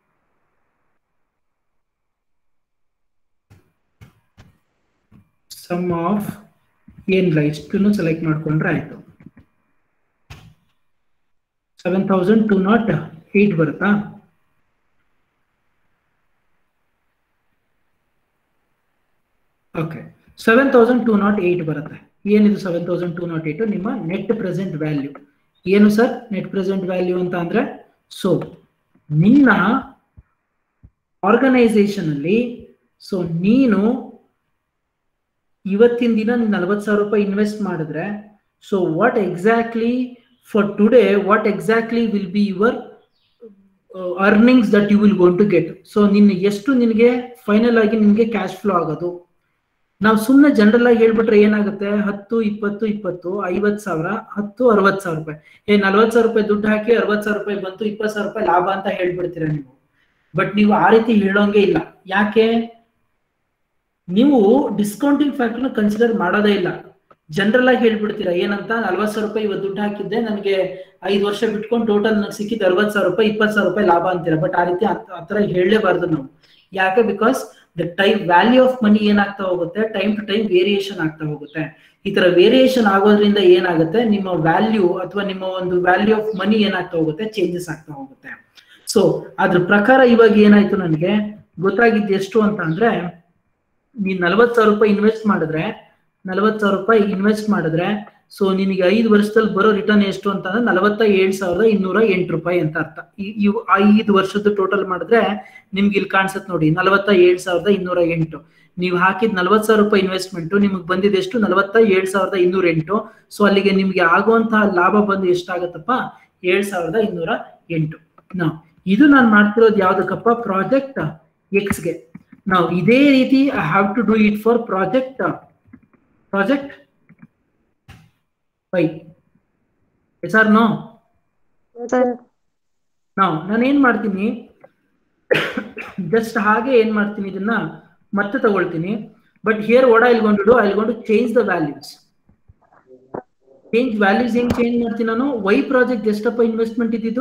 ಸಮ್ ಆಫ್ ಏನಿಲ್ಲ ಇಷ್ಟನ್ನು ಸೆಲೆಕ್ಟ್ ಮಾಡ್ಕೊಂಡ್ರೆ ಆಯ್ತು seven thousand two nought eight ಬರುತ್ತಾ okay seven thousand two nought eight ಬರುತ್ತೆ ಏನಿದು seven thousand two nought eight ನಿಮ್ಮ ನೆಟ್ ಪ್ರೆಸೆಂಟ್ ವ್ಯಾಲ್ಯೂ ಏನು ಸರ್ ನೆಟ್ ಪ್ರೆಸೆಂಟ್ ವ್ಯಾಲ್ಯೂ ಅಂತ ಅಂದ್ರೆ ಸೊ ನಿನ್ನ ಆರ್ಗನೈಸೇಷನ್ ಅಲ್ಲಿ ಸೊ ನೀನು ಇವತ್ತಿನ ದಿನ ನೀನು ನಲವತ್ತು ಸಾವಿರ ರೂಪಾಯಿ ಇನ್ವೆಸ್ಟ್ ಮಾಡಿದ್ರೆ so what exactly for today what exactly will be your earnings that you will gone to get so ನಿನ್ನ ಎಷ್ಟು ನಿನಗೆ ಫೈನಲ್ ಆಗಿ ನಿನಗೆ ಕ್ಯಾಶ್ ಫ್ಲೋ ಆಗೋದು ನಾವು ಸುಮ್ಮನೆ ಜನರಲ್ ಆಗಿ ಹೇಳ್ಬಿಟ್ರೆ ಏನಾಗುತ್ತೆ ಹತ್ತು ಇಪ್ಪತ್ತು ಇಪ್ಪತ್ತು ಐವತ್ತು ಸಾವಿರ ಹತ್ತು ಅರವತ್ತು ಸಾವಿರ ರೂಪಾಯಿ ಏ ನಲ್ವತ್ತು ಸಾವಿರ ರೂಪಾಯಿ ದುಡ್ಡು ಹಾಕಿ ಅರವತ್ತು ಸಾವಿರ ರೂಪಾಯಿ ಬಂತು ಇಪ್ಪತ್ತು ಸಾವಿರ ರೂಪಾಯಿ ಲಾಭ ಅಂತ ಹೇಳ್ಬಿಡ್ತೀರಾ ನೀವು ಬಟ್ ನೀವು ಆ ರೀತಿ ಹೇಳೋಂಗೆ ಇಲ್ಲ ಯಾಕೆ ನೀವು ಡಿಸ್ಕೌಂಟಿಂಗ್ ಫ್ಯಾಕ್ಟರ್ನ ಕನ್ಸಿಡರ್ ಮಾಡೋದೇ ಇಲ್ಲ ಜನರಲ್ ಆಗಿ ಹೇಳ್ಬಿಡ್ತೀರಾ ಏನಂತ ನಲ್ವತ್ತು ಸಾವಿರ ರೂಪಾಯಿ ಇವತ್ತು ದುಡ್ಡು ಹಾಕಿದ್ದೆ ನನಗೆ ಐದು ವರ್ಷ ಬಿಟ್ಕೊಂಡು ಟೋಟಲ್ ನನಗೆ ಸಿಕ್ಕಿದ್ದು ಅರವತ್ತು ಸಾವಿರ ರೂಪಾಯಿ ಇಪ್ಪತ್ತು ಸಾವಿರ ರೂಪಾಯಿ ಲಾಭ ಅಂತೀರಾ ಬಟ್ ಆ ರೀತಿ ಆ ಥರ ಹೇಳಲೇಬಾರ್ದು ನಾವು ಯಾಕೆ because the time value of money ಏನಾಗ್ತಾ ಹೋಗುತ್ತೆ ಟೈಮ್ ಟು ಟೈಮ್ ವೇರಿಯೇಷನ್ ಆಗ್ತಾ ಹೋಗುತ್ತೆ ಈ ತರ ವೇರಿಯೇಷನ್ ಆಗೋದ್ರಿಂದ ಏನಾಗುತ್ತೆ ನಿಮ್ಮ ವ್ಯಾಲ್ಯೂ ಅಥವಾ ನಿಮ್ಮ ಒಂದು ವ್ಯಾಲ್ಯೂ ಆಫ್ ಮನಿ ಏನಾಗ್ತಾ ಹೋಗುತ್ತೆ ಚೇಂಜಸ್ ಆಗ್ತಾ ಹೋಗುತ್ತೆ ಸೊ ಅದ್ರ ಪ್ರಕಾರ ಇವಾಗ ಏನಾಯ್ತು ನನಗೆ ಗೊತ್ತಾಗಿದ್ದು ಎಷ್ಟು ಅಂತ ಅಂದ್ರೆ ನೀನ್ ನಲ್ವತ್ ಸಾವಿರ ರೂಪಾಯಿ ಇನ್ವೆಸ್ಟ್ ಮಾಡಿದ್ರೆ ನಲವತ್ ಸಾವಿರ ರೂಪಾಯಿ ಇನ್ವೆಸ್ಟ್ ಮಾಡಿದ್ರೆ ಸೊ ನಿನಗೆ ಐದು ವರ್ಷದಲ್ಲಿ ಬರೋ ರಿಟರ್ನ್ ಎಷ್ಟು ಅಂತ ಅಂದ್ರೆ ನಲವತ್ತ ಏಳು ಸಾವಿರದ ಇನ್ನೂರ ಎಂಟು ರೂಪಾಯಿ ಅಂತ ಅರ್ಥ ಈ- ಇವು ಐದು ವರ್ಷದ ಟೋಟಲ್ ಮಾಡಿದ್ರೆ ನಿಮ್ಗೆ ಇಲ್ಲಿ ಕಾಣಿಸುತ್ತೆ ನೋಡಿ ನಲವತ್ತ ಏಳು ಸಾವಿರದ ಇನ್ನೂರ ಎಂಟು ನೀವು ಹಾಕಿದ ನಲವತ್ ಸಾವಿರ ರೂಪಾಯಿ ಇನ್ವೆಸ್ಟ್ಮೆಂಟ್ ನಿಮ್ಗೆ ಬಂದಿದ್ದೆಷ್ಟು ನಲವತ್ತ ಏಳು ಸಾವಿರದ ಇನ್ನೂರ ಎಂಟು ಸೊ ಅಲ್ಲಿಗೆ ನಿಮ್ಗೆ ಆಗುವಂತಹ ಲಾಭ ಬಂದು ಎಷ್ಟಾಗತ್ತಪ್ಪ ಏಳು ಸಾವಿರದ ಇನ್ನೂರ ಎಂಟು ನಾವು ಇದು ನಾನು ಮಾಡ್ತಿರೋದು ಯಾವ್ದಕ್ಕಪ್ಪ ಪ್ರಾಜೆಕ್ಟ್ ಎಕ್ಸ್ಗೆ ನಾವು ಇದೇ ರೀತಿ I have to do it for project project Y yes or no Yes, Sir. sir. ನಾವು ನಾನು ಏನ್ ಮಾಡ್ತೀನಿ ಜಸ್ಟ್ ಹಾಗೆ ಏನ್ ಮಾಡ್ತೀನಿ ಇದನ್ನ ಮತ್ತೆ ತಗೊಳ್ತೀನಿ but here what I gonna do I gonna change the values change values ಹೆಂಗ್ ಚೇಂಜ್ ಮಾಡ್ತೀನಿ ನಾನು ವೈ ಪ್ರಾಜೆಕ್ಟ್ ಎಷ್ಟಪ್ಪ ಇನ್ವೆಸ್ಟ್ಮೆಂಟ್ ಇದ್ದಿದ್ದು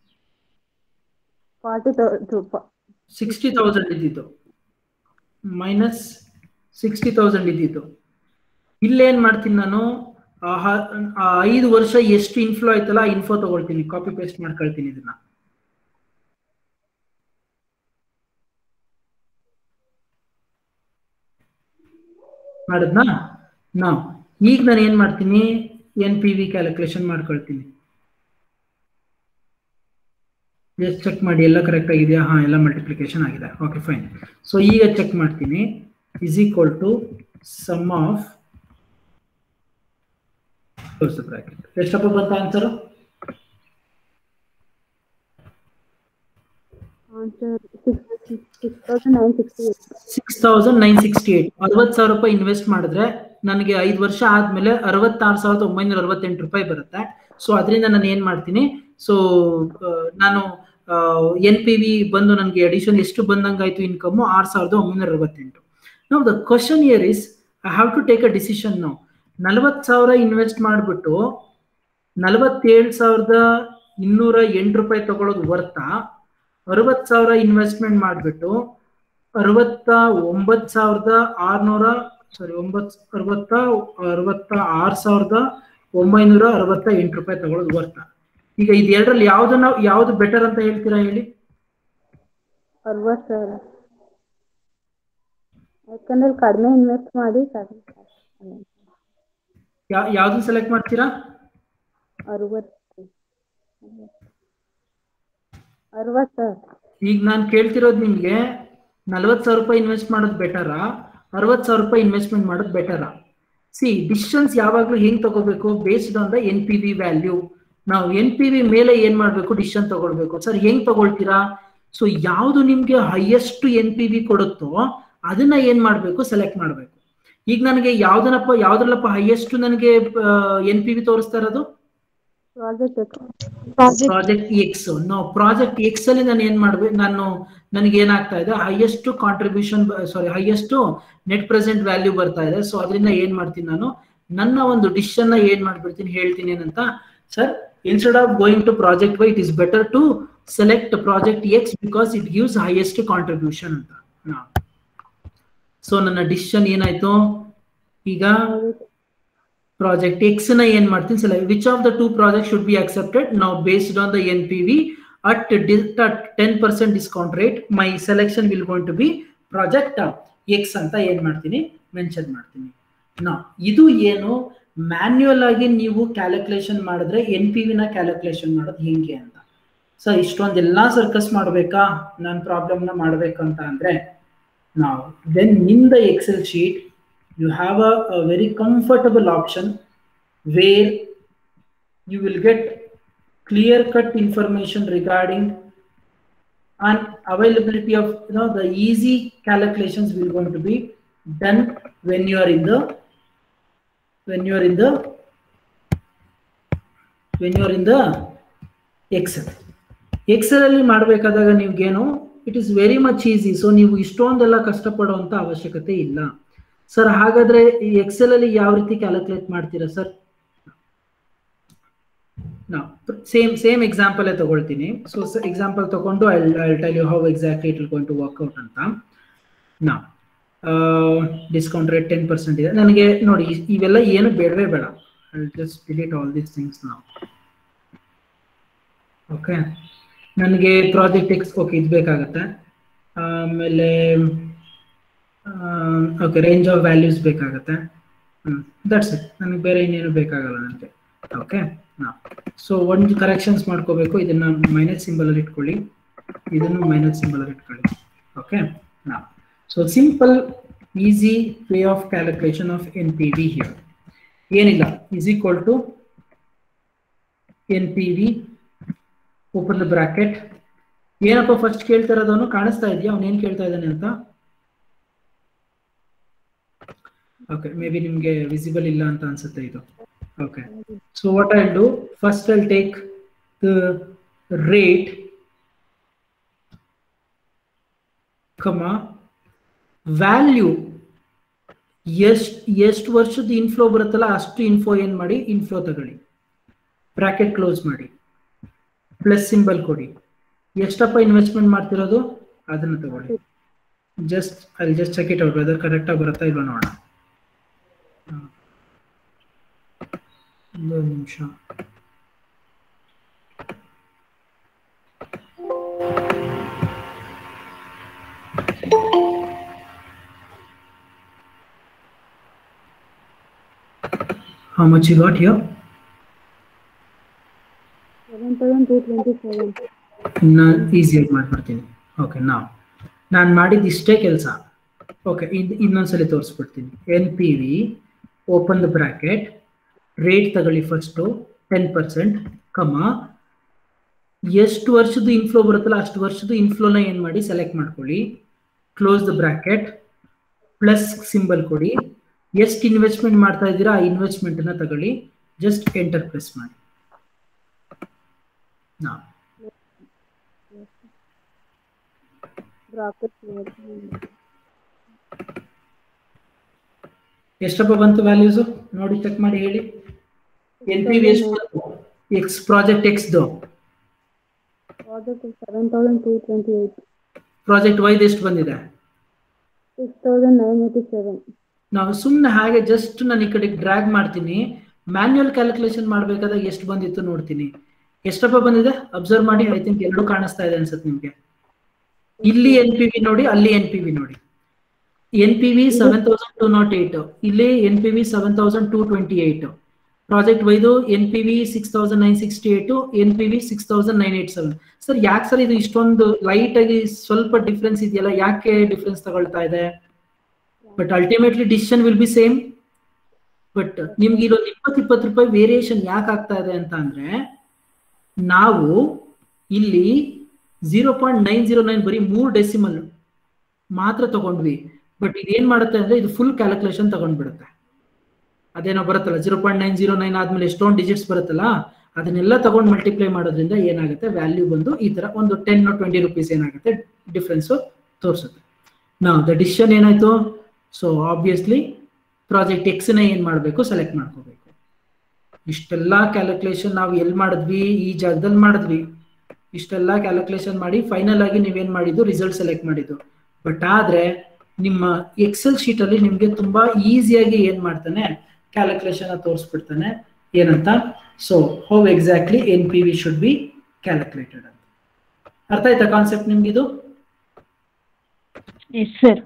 Forty thou- to fo- sixty thousand ಇದ್ದಿತ್ತು ಮೈನಸ್ ಸಿಕ್ಸ್ಟಿ ತೌಸಂಡ್ ಇದ್ದಿತ್ತು ಇಲ್ಲೇನ್ ಮಾಡ್ತೀನಿ ನಾನು ಆ ಹ- ಆ ಐದು ವರ್ಷ ಎಷ್ಟು ಇನ್ಫ್ಲೋ ಆಯ್ತಲ್ಲ ಆ ಇನ್ಫೋ ತಗೊಳ್ತೀನಿ ಕಾಪಿ ಪೇಸ್ಟ್ ಮಾಡ್ಕೊಳ್ತೀನಿ ಇದನ್ನ ಮಾಡಿದ್ನಾ ನಾ ಈಗ ನಾನು ಏನ್ ಮಾಡ್ತೀನಿ ಎನ್ ಪಿ ವಿ ಕ್ಯಾಲ್ಕುಲೇಷನ್ ಮಾಡ್ಕೊಳ್ತೀನಿ ಜಸ್ಟ್ ಚೆಕ್ ಮಾಡಿ ಎಲ್ಲ ಕರೆಕ್ಟ್ ಆಗಿದೆಯಾ ಹಾ ಎಲ್ಲ ಮಲ್ಟಿಪ್ಲಿಕೇಶನ್ ಆಗಿದೆ ಓಕೆ ಫೈನ್ ಸೊ ಈಗ ಚೆಕ್ ಮಾಡ್ತೀನಿ is equal to sum of bracket ಎಷ್ಟಪ್ಪ ಬಂತ answer answer six six thousand nine sixty eight. Six thousand nine sixty eight ಅರವತ್ ಸಾವಿರ ರೂಪಾಯಿ ಇನ್ವೆಸ್ಟ್ ಮಾಡಿದ್ರೆ ನನಗೆ ಐದು ವರ್ಷ ಆದ್ಮೇಲೆ ಅರವತ್ತಾರು ಸಾವಿರದ ಒಂಬೈನೂರ ಅರವತ್ತೆಂಟು ರೂಪಾಯಿ ಬರುತ್ತೆ ಸೊ ಅದರಿಂದ ನಾನು ಏನ್ ಮಾಡ್ತೀನಿ ಸೊ ನಾನು ಎನ್ ಪಿ ವಿ ಬಂದು ನನಗೆ ಅಡಿಷನ್ ಎಷ್ಟು ಬಂದಂಗಾಯ್ತು ಇನ್ಕಮ್ ಆರು ಸಾವಿರದ ಒಂಬೈನೂರ ಅರವತ್ತೆಂಟು ನಾವು the question here is I have to take a decision ನಾವು ನಲವತ್ತು ಸಾವಿರ ಇನ್ವೆಸ್ಟ್ ಮಾಡಿಬಿಟ್ಟು ನಲವತ್ತೇಳು ಸಾವಿರದ ಇನ್ನೂರ ಎಂಟು ರೂಪಾಯಿ ತಗೊಳ್ಳೋದು ವರ್ತಾ ಅರವತ್ತು ಸಾವಿರ ಇನ್ವೆಸ್ಟ್ಮೆಂಟ್ ಮಾಡಿಬಿಟ್ಟು ಅರವತ್ತ ಒಂಬತ್ತು ಸಾವಿರದ ಆರ್ನೂರ ಸಾರಿ ಒಂಬತ್ತು ಅರವತ್ತ ಅರವತ್ತ ಆರು ಸಾವಿರದ ಒಂಬೈನೂರ ಅರವತ್ತ ಎಂಟು ರೂಪಾಯಿ ತಗೊಳ್ಳೋದು ವರ್ತ ಈಗ ಇದು ಎರಡರಲ್ಲಿ ಯಾವ್ದನ್ನ ಯಾವ್ದು ಬೆಟರ್ ಅಂತ ಹೇಳ್ತೀರಾ ಹೇಳಿ ಅರವತ್ತು ಸಾವಿರ ಯಾಕಂದ್ರೆ ಕಡಿಮೆ ಇನ್ವೆಸ್ಟ್ ಮಾಡಿ ಕಡಿಮೆ ಯಾ- ಯಾವ್ದನ್ನ ಸೆಲೆಕ್ಟ್ ಮಾಡ್ತೀರಾ ಅರವತ್ತು ಅರವತ್ತು ಈಗ ನಾನು ಕೇಳ್ತಿರೋದು ನಿಮ್ಗೆ ನಲ್ವತ್ತು ಸಾವಿರ ರೂಪಾಯಿ ಇನ್ವೆಸ್ಟ್ ಮಾಡೋದು ಬೆಟರಾ ಅರವತ್ತು ಸಾವಿರ ರೂಪಾಯಿ ಇನ್ವೆಸ್ಟ್ಮೆಂಟ್ ಮಾಡೋದು ಬೆಟರಾ ಸಿ ಡಿಸಿಷನ್ಸ್ ಯಾವಾಗಲೂ ಹೆಂಗ್ ತಗೋಬೇಕು based on the N P V value ನಾವು ಎನ್ ಪಿ ವಿ ಮೇಲೆ ಏನ್ ಮಾಡ್ಬೇಕು ಡಿಸಿಷನ್ ತಗೊಳ್ಬೇಕು ಸರ್ ಹೆಂಗ್ ತಗೊಳ್ತೀರಾ ಸೊ ಯಾವುದು ನಿಮ್ಗೆ ಹೈಯೆಸ್ಟ್ ಎನ್ ಪಿ ವಿ ಕೊಡುತ್ತೋ ಅದನ್ನ ಏನ್ ಮಾಡ್ಬೇಕು ಸೆಲೆಕ್ಟ್ ಮಾಡ್ಬೇಕು ಈಗ ನನಗೆ ಯಾವ್ದನಪ್ಪ ಯಾವ್ದ್ರಲ್ಲಪ್ಪ ಹೈಯೆಸ್ಟ್ ನನಗೆ ಎನ್ ಪಿ ವಿ ತೋರಿಸ್ತಾ ಇರೋದು ಪ್ರಾಜೆಕ್ಟ್ ಪ್ರಾಜೆಕ್ಟ್ ಪ್ರಾಜೆಕ್ಟ್ ಎಕ್ಸ್ ನಾವು ಪ್ರಾಜೆಕ್ಟ್ ಎಕ್ಸ್ ಅಲ್ಲಿ ನಾನು ಏನ್ ಮಾಡ್ಬೇಕು ನಾನು ನನಗೆ ಏನಾಗ್ತಾ ಇದೆ highest contribution sorry highest net present value ಬರ್ತಾ ಇದೆ ಸೊ ಅದರಿಂದ ಏನ್ ಮಾಡ್ತೀನಿ ನಾನು ನನ್ನ ಒಂದು ಡಿಸಿಷನ್ ನ ಏನ್ ಮಾಡ್ಬಿಡ್ತೀನಿ ಹೇಳ್ತೀನಿ ಏನಂತ sir instead of going to project why it is better to select project X because it gives highest contribution ಅಂತ ಸೊ ನನ್ನ ಡಿಸಿಷನ್ ಏನಾಯ್ತು ಈಗ ಪ್ರಾಜೆಕ್ಟ್ ಎಕ್ಸ್ ನ ಏನ್ ಮಾಡ್ತೀನಿ ಸಲ which of the two project should be accepted ನಾವು based on the N P V at ten percent discount rate my selection will going to be project X ಅಂತ ಏನ್ ಮಾಡ್ತೀನಿ ಮೆನ್ಷನ್ ಮಾಡ್ತೀನಿ ನಾ ಇದು ಏನು ಮ್ಯಾನ್ಯುಯಲ್ ಆಗಿ ನೀವು ಕ್ಯಾಲ್ಕುಲೇಷನ್ ಮಾಡಿದ್ರೆ ಎನ್ ಪಿ ವಿನ ಕ್ಯಾಲ್ಕುಲೇಷನ್ ಮಾಡೋದು ಹೆಂಗೆ ಅಂತ ಸರ್ ಇಷ್ಟೊಂದೆಲ್ಲ ಸರ್ಕಸ್ ಮಾಡಬೇಕಾ ನಾನು ಪ್ರಾಬ್ಲಮ್ನ ಮಾಡ್ಬೇಕಂತ ಅಂದ್ರೆ ನಾವು then in the excel sheet you have a, a very comfortable option where you will get clear cut information regarding and availability of you know the easy calculations will going to be done when you are in the when you are in the when you are in the excel excel ಅಲ್ಲಿ ಮಾಡಬೇಕಾದಾಗ ನಿಮ್ಗೇನು it is very much easy so ನೀವು ಇಷ್ಟೊಂದೆಲ್ಲ ಕಷ್ಟಪಡುವಂತ ಅವಶ್ಯಕತೆ ಇಲ್ಲ sir ಹಾಗಾದ್ರೆ ಈ Excel ಅಲ್ಲಿ ಯಾವ ರೀತಿ ಕ್ಯಾಲ್ಕುಲೇಟ್ ಮಾಡ್ತೀರಾ ಸರ್ ಸೇಮ್ ಸೇಮ್ ಎಕ್ಸಾಂಪಲ್ ತಗೊಳ್ತೀನಿ ಸೊ ಎಕ್ಸಾಂಪಲ್ ತಗೊಂಡು I I tell you how exactly it will going to work out ಅಂತ ನಾ ಡಿಸ್ಕೌಂಟ್ ರೇಟ್ ಟೆನ್ ಪರ್ಸೆಂಟ್ ಇದೆ ನನಗೆ ನೋಡಿ ಇ- ಇವೆಲ್ಲ ಏನು ಬೇಡವೇ ಬೇಡ just delete all these things ನಾವು ಓಕೆ ನನಗೆ ಪ್ರಾಜೆಕ್ಟ್ ಎಕ್ಸ್ ಓಕೆ ಇದು ಬೇಕಾಗತ್ತೆ ಆಮೇಲೆ ಓಕೆ ರೇಂಜ್ ಆಫ್ ವ್ಯಾಲ್ಯೂಸ್ ಬೇಕಾಗತ್ತೆ ದಟ್ಸ್ ಇಟ್ ನನಗೆ ಬೇರೆ ಇನ್ನೇನು ಬೇಕಾಗಲ್ಲ ನನಗೆ ಓಕೆ ನಾ ಸೊ ಒಂದು ಕರೆಕ್ಷನ್ಸ್ ಮಾಡ್ಕೋಬೇಕು ಇದನ್ನ ಮೈನಸ್ ಸಿಂಬಲ್ ಅಲ್ಲಿ ಇಟ್ಕೊಳ್ಳಿ ಇದನ್ನು ಮೈನಸ್ ಸಿಂಬಲ್ ಅಲ್ಲಿ ಇಟ್ಕೊಳ್ಳಿ ಓಕೆ ನಾ so simple easy way of calculation of N P V here ಏನಿಲ್ಲ is equal to N P V open the bracket ಏನಪ್ಪ ಫಸ್ಟ್ ಕೇಳ್ತಾ ಇರೋದವನು ಕಾಣಿಸ್ತಾ ಇದೆಯಾ ಅವ್ನು ಏನ್ ಕೇಳ್ತಾ ಇದ್ದಾನೆ ಅಂತ ಓಕೆ ಮೇ ಬಿ ನಿಮ್ಗೆ ವಿಸಿಬಲ್ ಇಲ್ಲ ಅಂತ ಅನ್ಸುತ್ತೆ ಇದು okay so what I do first I'll take the rate comma value ಎಷ್ಟು ಎಷ್ಟು ವರ್ಷದ ಇನ್ಫ್ಲೋ ಬರುತ್ತಲ್ಲ ಅಷ್ಟು ಇನ್ಫ್ಲೋ ಏನ್ ಮಾಡಿ ಇನ್ಫ್ಲೋ ತಗೊಳ್ಳಿ ಬ್ರಾಕೆಟ್ ಕ್ಲೋಸ್ ಮಾಡಿ ಪ್ಲಸ್ ಸಿಂಬಲ್ ಕೊಡಿ ಎಷ್ಟಪ್ಪ ಇನ್ವೆಸ್ಟ್ಮೆಂಟ್ ಮಾಡ್ತಿರೋದು ಅದನ್ನ ತಗೊಳ್ಳಿ ಜಸ್ಟ್ ಅಲ್ಲಿ just check it out whether correct ಆಗಿ ಬರುತ್ತಾ ಇಲ್ವಾ ನೋಡೋಣ ಹ. ಒಂದು ನಿಮಿಷ How much you got here? Seven thousand two twenty-seven. ಇನ್ನ ಈಸಿಯಾಗಿ ಮಾಡ್ಬಿಡ್ತೀನಿ ಓಕೆ ನಾವು ನಾನು ಮಾಡಿದ ಇಷ್ಟೇ ಕೆಲಸ ಓಕೆ ಇದು ಇನ್ನೊಂದ್ಸಲಿ ತೋರಿಸ್ಬಿಡ್ತೀನಿ N P V open the bracket rate ತಗೊಳ್ಳಿ ಫಸ್ಟು ಟೆನ್ ಪರ್ಸೆಂಟ್ ಕಮ ಎಷ್ಟು ವರ್ಷದ ಇನ್ಫ್ಲೋ ಬರುತ್ತಲ್ಲ ಅಷ್ಟು ವರ್ಷದ ಇನ್ಫ್ಲೋನ ಏನು ಮಾಡಿ ಸೆಲೆಕ್ಟ್ ಮಾಡ್ಕೊಳ್ಳಿ close the bracket plus symbol ಕೊಡಿ ಎಷ್ಟು ಇನ್ವೆಸ್ಟ್ಮೆಂಟ್ ಮಾಡ್ತಾ ಇದ್ದೀರಾ ಆ ಇನ್ವೆಸ್ಟ್ಮೆಂಟನ್ನ ತಗೊಳ್ಳಿ ಜಸ್ಟ್ ಎಂಟರ್ ಪ್ರೆಸ್ ಮಾಡಿ ನಾ Bracket. ಎಷ್ಟಪ್ಪ ಬಂತು ವ್ಯಾಲ್ಯೂಸು ನೋಡಿ ಚೆಕ್ ಮಾಡಿ ಹೇಳಿ ಎನ್ ಪಿ ವಿ ಎಷ್ಟು ಬಂತು ಎಕ್ಸ್ ಪ್ರಾಜೆಕ್ಟ್ ಎಕ್ಸ್ದು Project is seven thousand two twenty-eight. Project ವೈದ್ ಎಷ್ಟು ಬಂದಿದೆ Six thousand nine eighty-seven. ನಾವು ಸುಮ್ಮನೆ ಹಾಗೆ ಜಸ್ಟ್ ನಾನು ಈ ಕಡೆಗೆ ಡ್ರ್ಯಾಗ್ ಮಾಡ್ತೀನಿ ಮ್ಯಾನ್ಯುಯಲ್ ಕ್ಯಾಲ್ಕುಲೇಷನ್ ಮಾಡಬೇಕಾದಾಗ ಎಷ್ಟು ಬಂದಿತ್ತು ನೋಡ್ತೀನಿ ಎಷ್ಟಪ್ಪ ಬಂದಿದೆ ಅಬ್ಸರ್ವ್ ಮಾಡಿ ಐ ಥಿಂಕ್ ಎರಡು ಕಾಣಿಸ್ತಾ ಇದೆ ಅನ್ಸುತ್ತೆ ನಿಮ್ಗೆ ಇಲ್ಲಿ ಎನ್ ಪಿ ವಿ ನೋಡಿ ಅಲ್ಲಿ ಎನ್ ಪಿ ವಿ ನೋಡಿ N P V seven thousand two nought eight ಇಲ್ಲಿ N P V seven thousand two twenty eight project ವೈದು N P V six thousand nine sixty eight N P V six thousand nine eight seven sir ಯಾಕೆ sir ಇದು ಇಷ್ಟೊಂದು light ಆಗಿ ಸ್ವಲ್ಪ difference ಇದೆಯಲ್ಲ ಯಾಕೆ difference ತಗೊಳ್ತಾ ಇದೆ but ultimately decision will be same but ನಿಮ್ಗೆ ಇಲ್ಲೊಂದು ಇಪ್ಪತ್ತು ಇಪ್ಪತ್ತು ರೂಪಾಯಿ ವೇರಿಯೇಷನ್ ಯಾಕೆ ಆಗ್ತಾ ಇದೆ ಅಂತ ಅಂದ್ರೆ ನಾವು ಇಲ್ಲಿ zero point nine zero nine ಬರೀ ಮೂರು ಡೆಸಿಮಲ್ ಮಾತ್ರ ತಗೊಂಡ್ವಿ ಬಟ್ ಇದೇನ್ ಮಾಡುತ್ತೆ ಅಂದ್ರೆ ಇದು ಫುಲ್ ಕ್ಯಾಲ್ಕುಲೇಷನ್ ತಗೊಂಡ್ಬಿಡುತ್ತೆ ಅದೇನೋ ಬರುತ್ತಲ್ಲ zero point nine zero nine ಆದ್ಮೇಲೆ ಎಷ್ಟೊಂದು ಡಿಜಿಟ್ಸ್ ಬರುತ್ತಲ್ಲ ಅದನ್ನೆಲ್ಲ ತಗೊಂಡು ಮಲ್ಟಿಪ್ಲೈ ಮಾಡೋದ್ರಿಂದ ಏನಾಗುತ್ತೆ ವ್ಯಾಲ್ಯೂ ಬಂದು ಈ ತರ ಒಂದು ಟೆನ್ ಟ್ವೆಂಟಿ ರುಪೀಸ್ ಏನಾಗುತ್ತೆ ಡಿಫ್ರೆನ್ಸ್ ತೋರಿಸುತ್ತೆ ನಾವು ದ ಡಿಸಿಷನ್ ಏನಾಯ್ತು ಸೊ ಆಬ್ವಿಯಸ್ಲಿ ಪ್ರಾಜೆಕ್ಟ್ ಎಕ್ಸ್ನ ಏನ್ ಮಾಡಬೇಕು ಸೆಲೆಕ್ಟ್ ಮಾಡ್ಕೋಬೇಕು ಇಷ್ಟೆಲ್ಲ ಕ್ಯಾಲ್ಕುಲೇಷನ್ ನಾವು ಎಲ್ಲಿ ಮಾಡಿದ್ವಿ ಈ ಜಾಗದಲ್ಲಿ ಮಾಡಿದ್ವಿ ಇಷ್ಟೆಲ್ಲ ಕ್ಯಾಲ್ಕುಲೇಷನ್ ಮಾಡಿ ಫೈನಲ್ ಆಗಿ ನೀವೇನ್ ಮಾಡಿದ್ದು ರಿಸಲ್ಟ್ ಸೆಲೆಕ್ಟ್ ಮಾಡಿದ್ದು ಬಟ್ ಆದ್ರೆ ನಿಮ್ಮ ಎಕ್ಸೆಲ್ ಶೀಟ್ ಅಲ್ಲಿ ನಿಮ್ಗೆ ತುಂಬಾ ಈಸಿಯಾಗಿ ಏನ್ ಮಾಡ್ತಾನೆ ಕ್ಯಾಲ್ಕುಲೇಷನ್ ತೋರಿಸ್ಬಿಡ್ತಾನೆ ಏನಂತ so how exactly N P V should be calculated ಅಂತ ಅರ್ಥ ಆಯ್ತಾ ಕಾನ್ಸೆಪ್ಟ್ ನಿಮ್ಗಿದು yes sir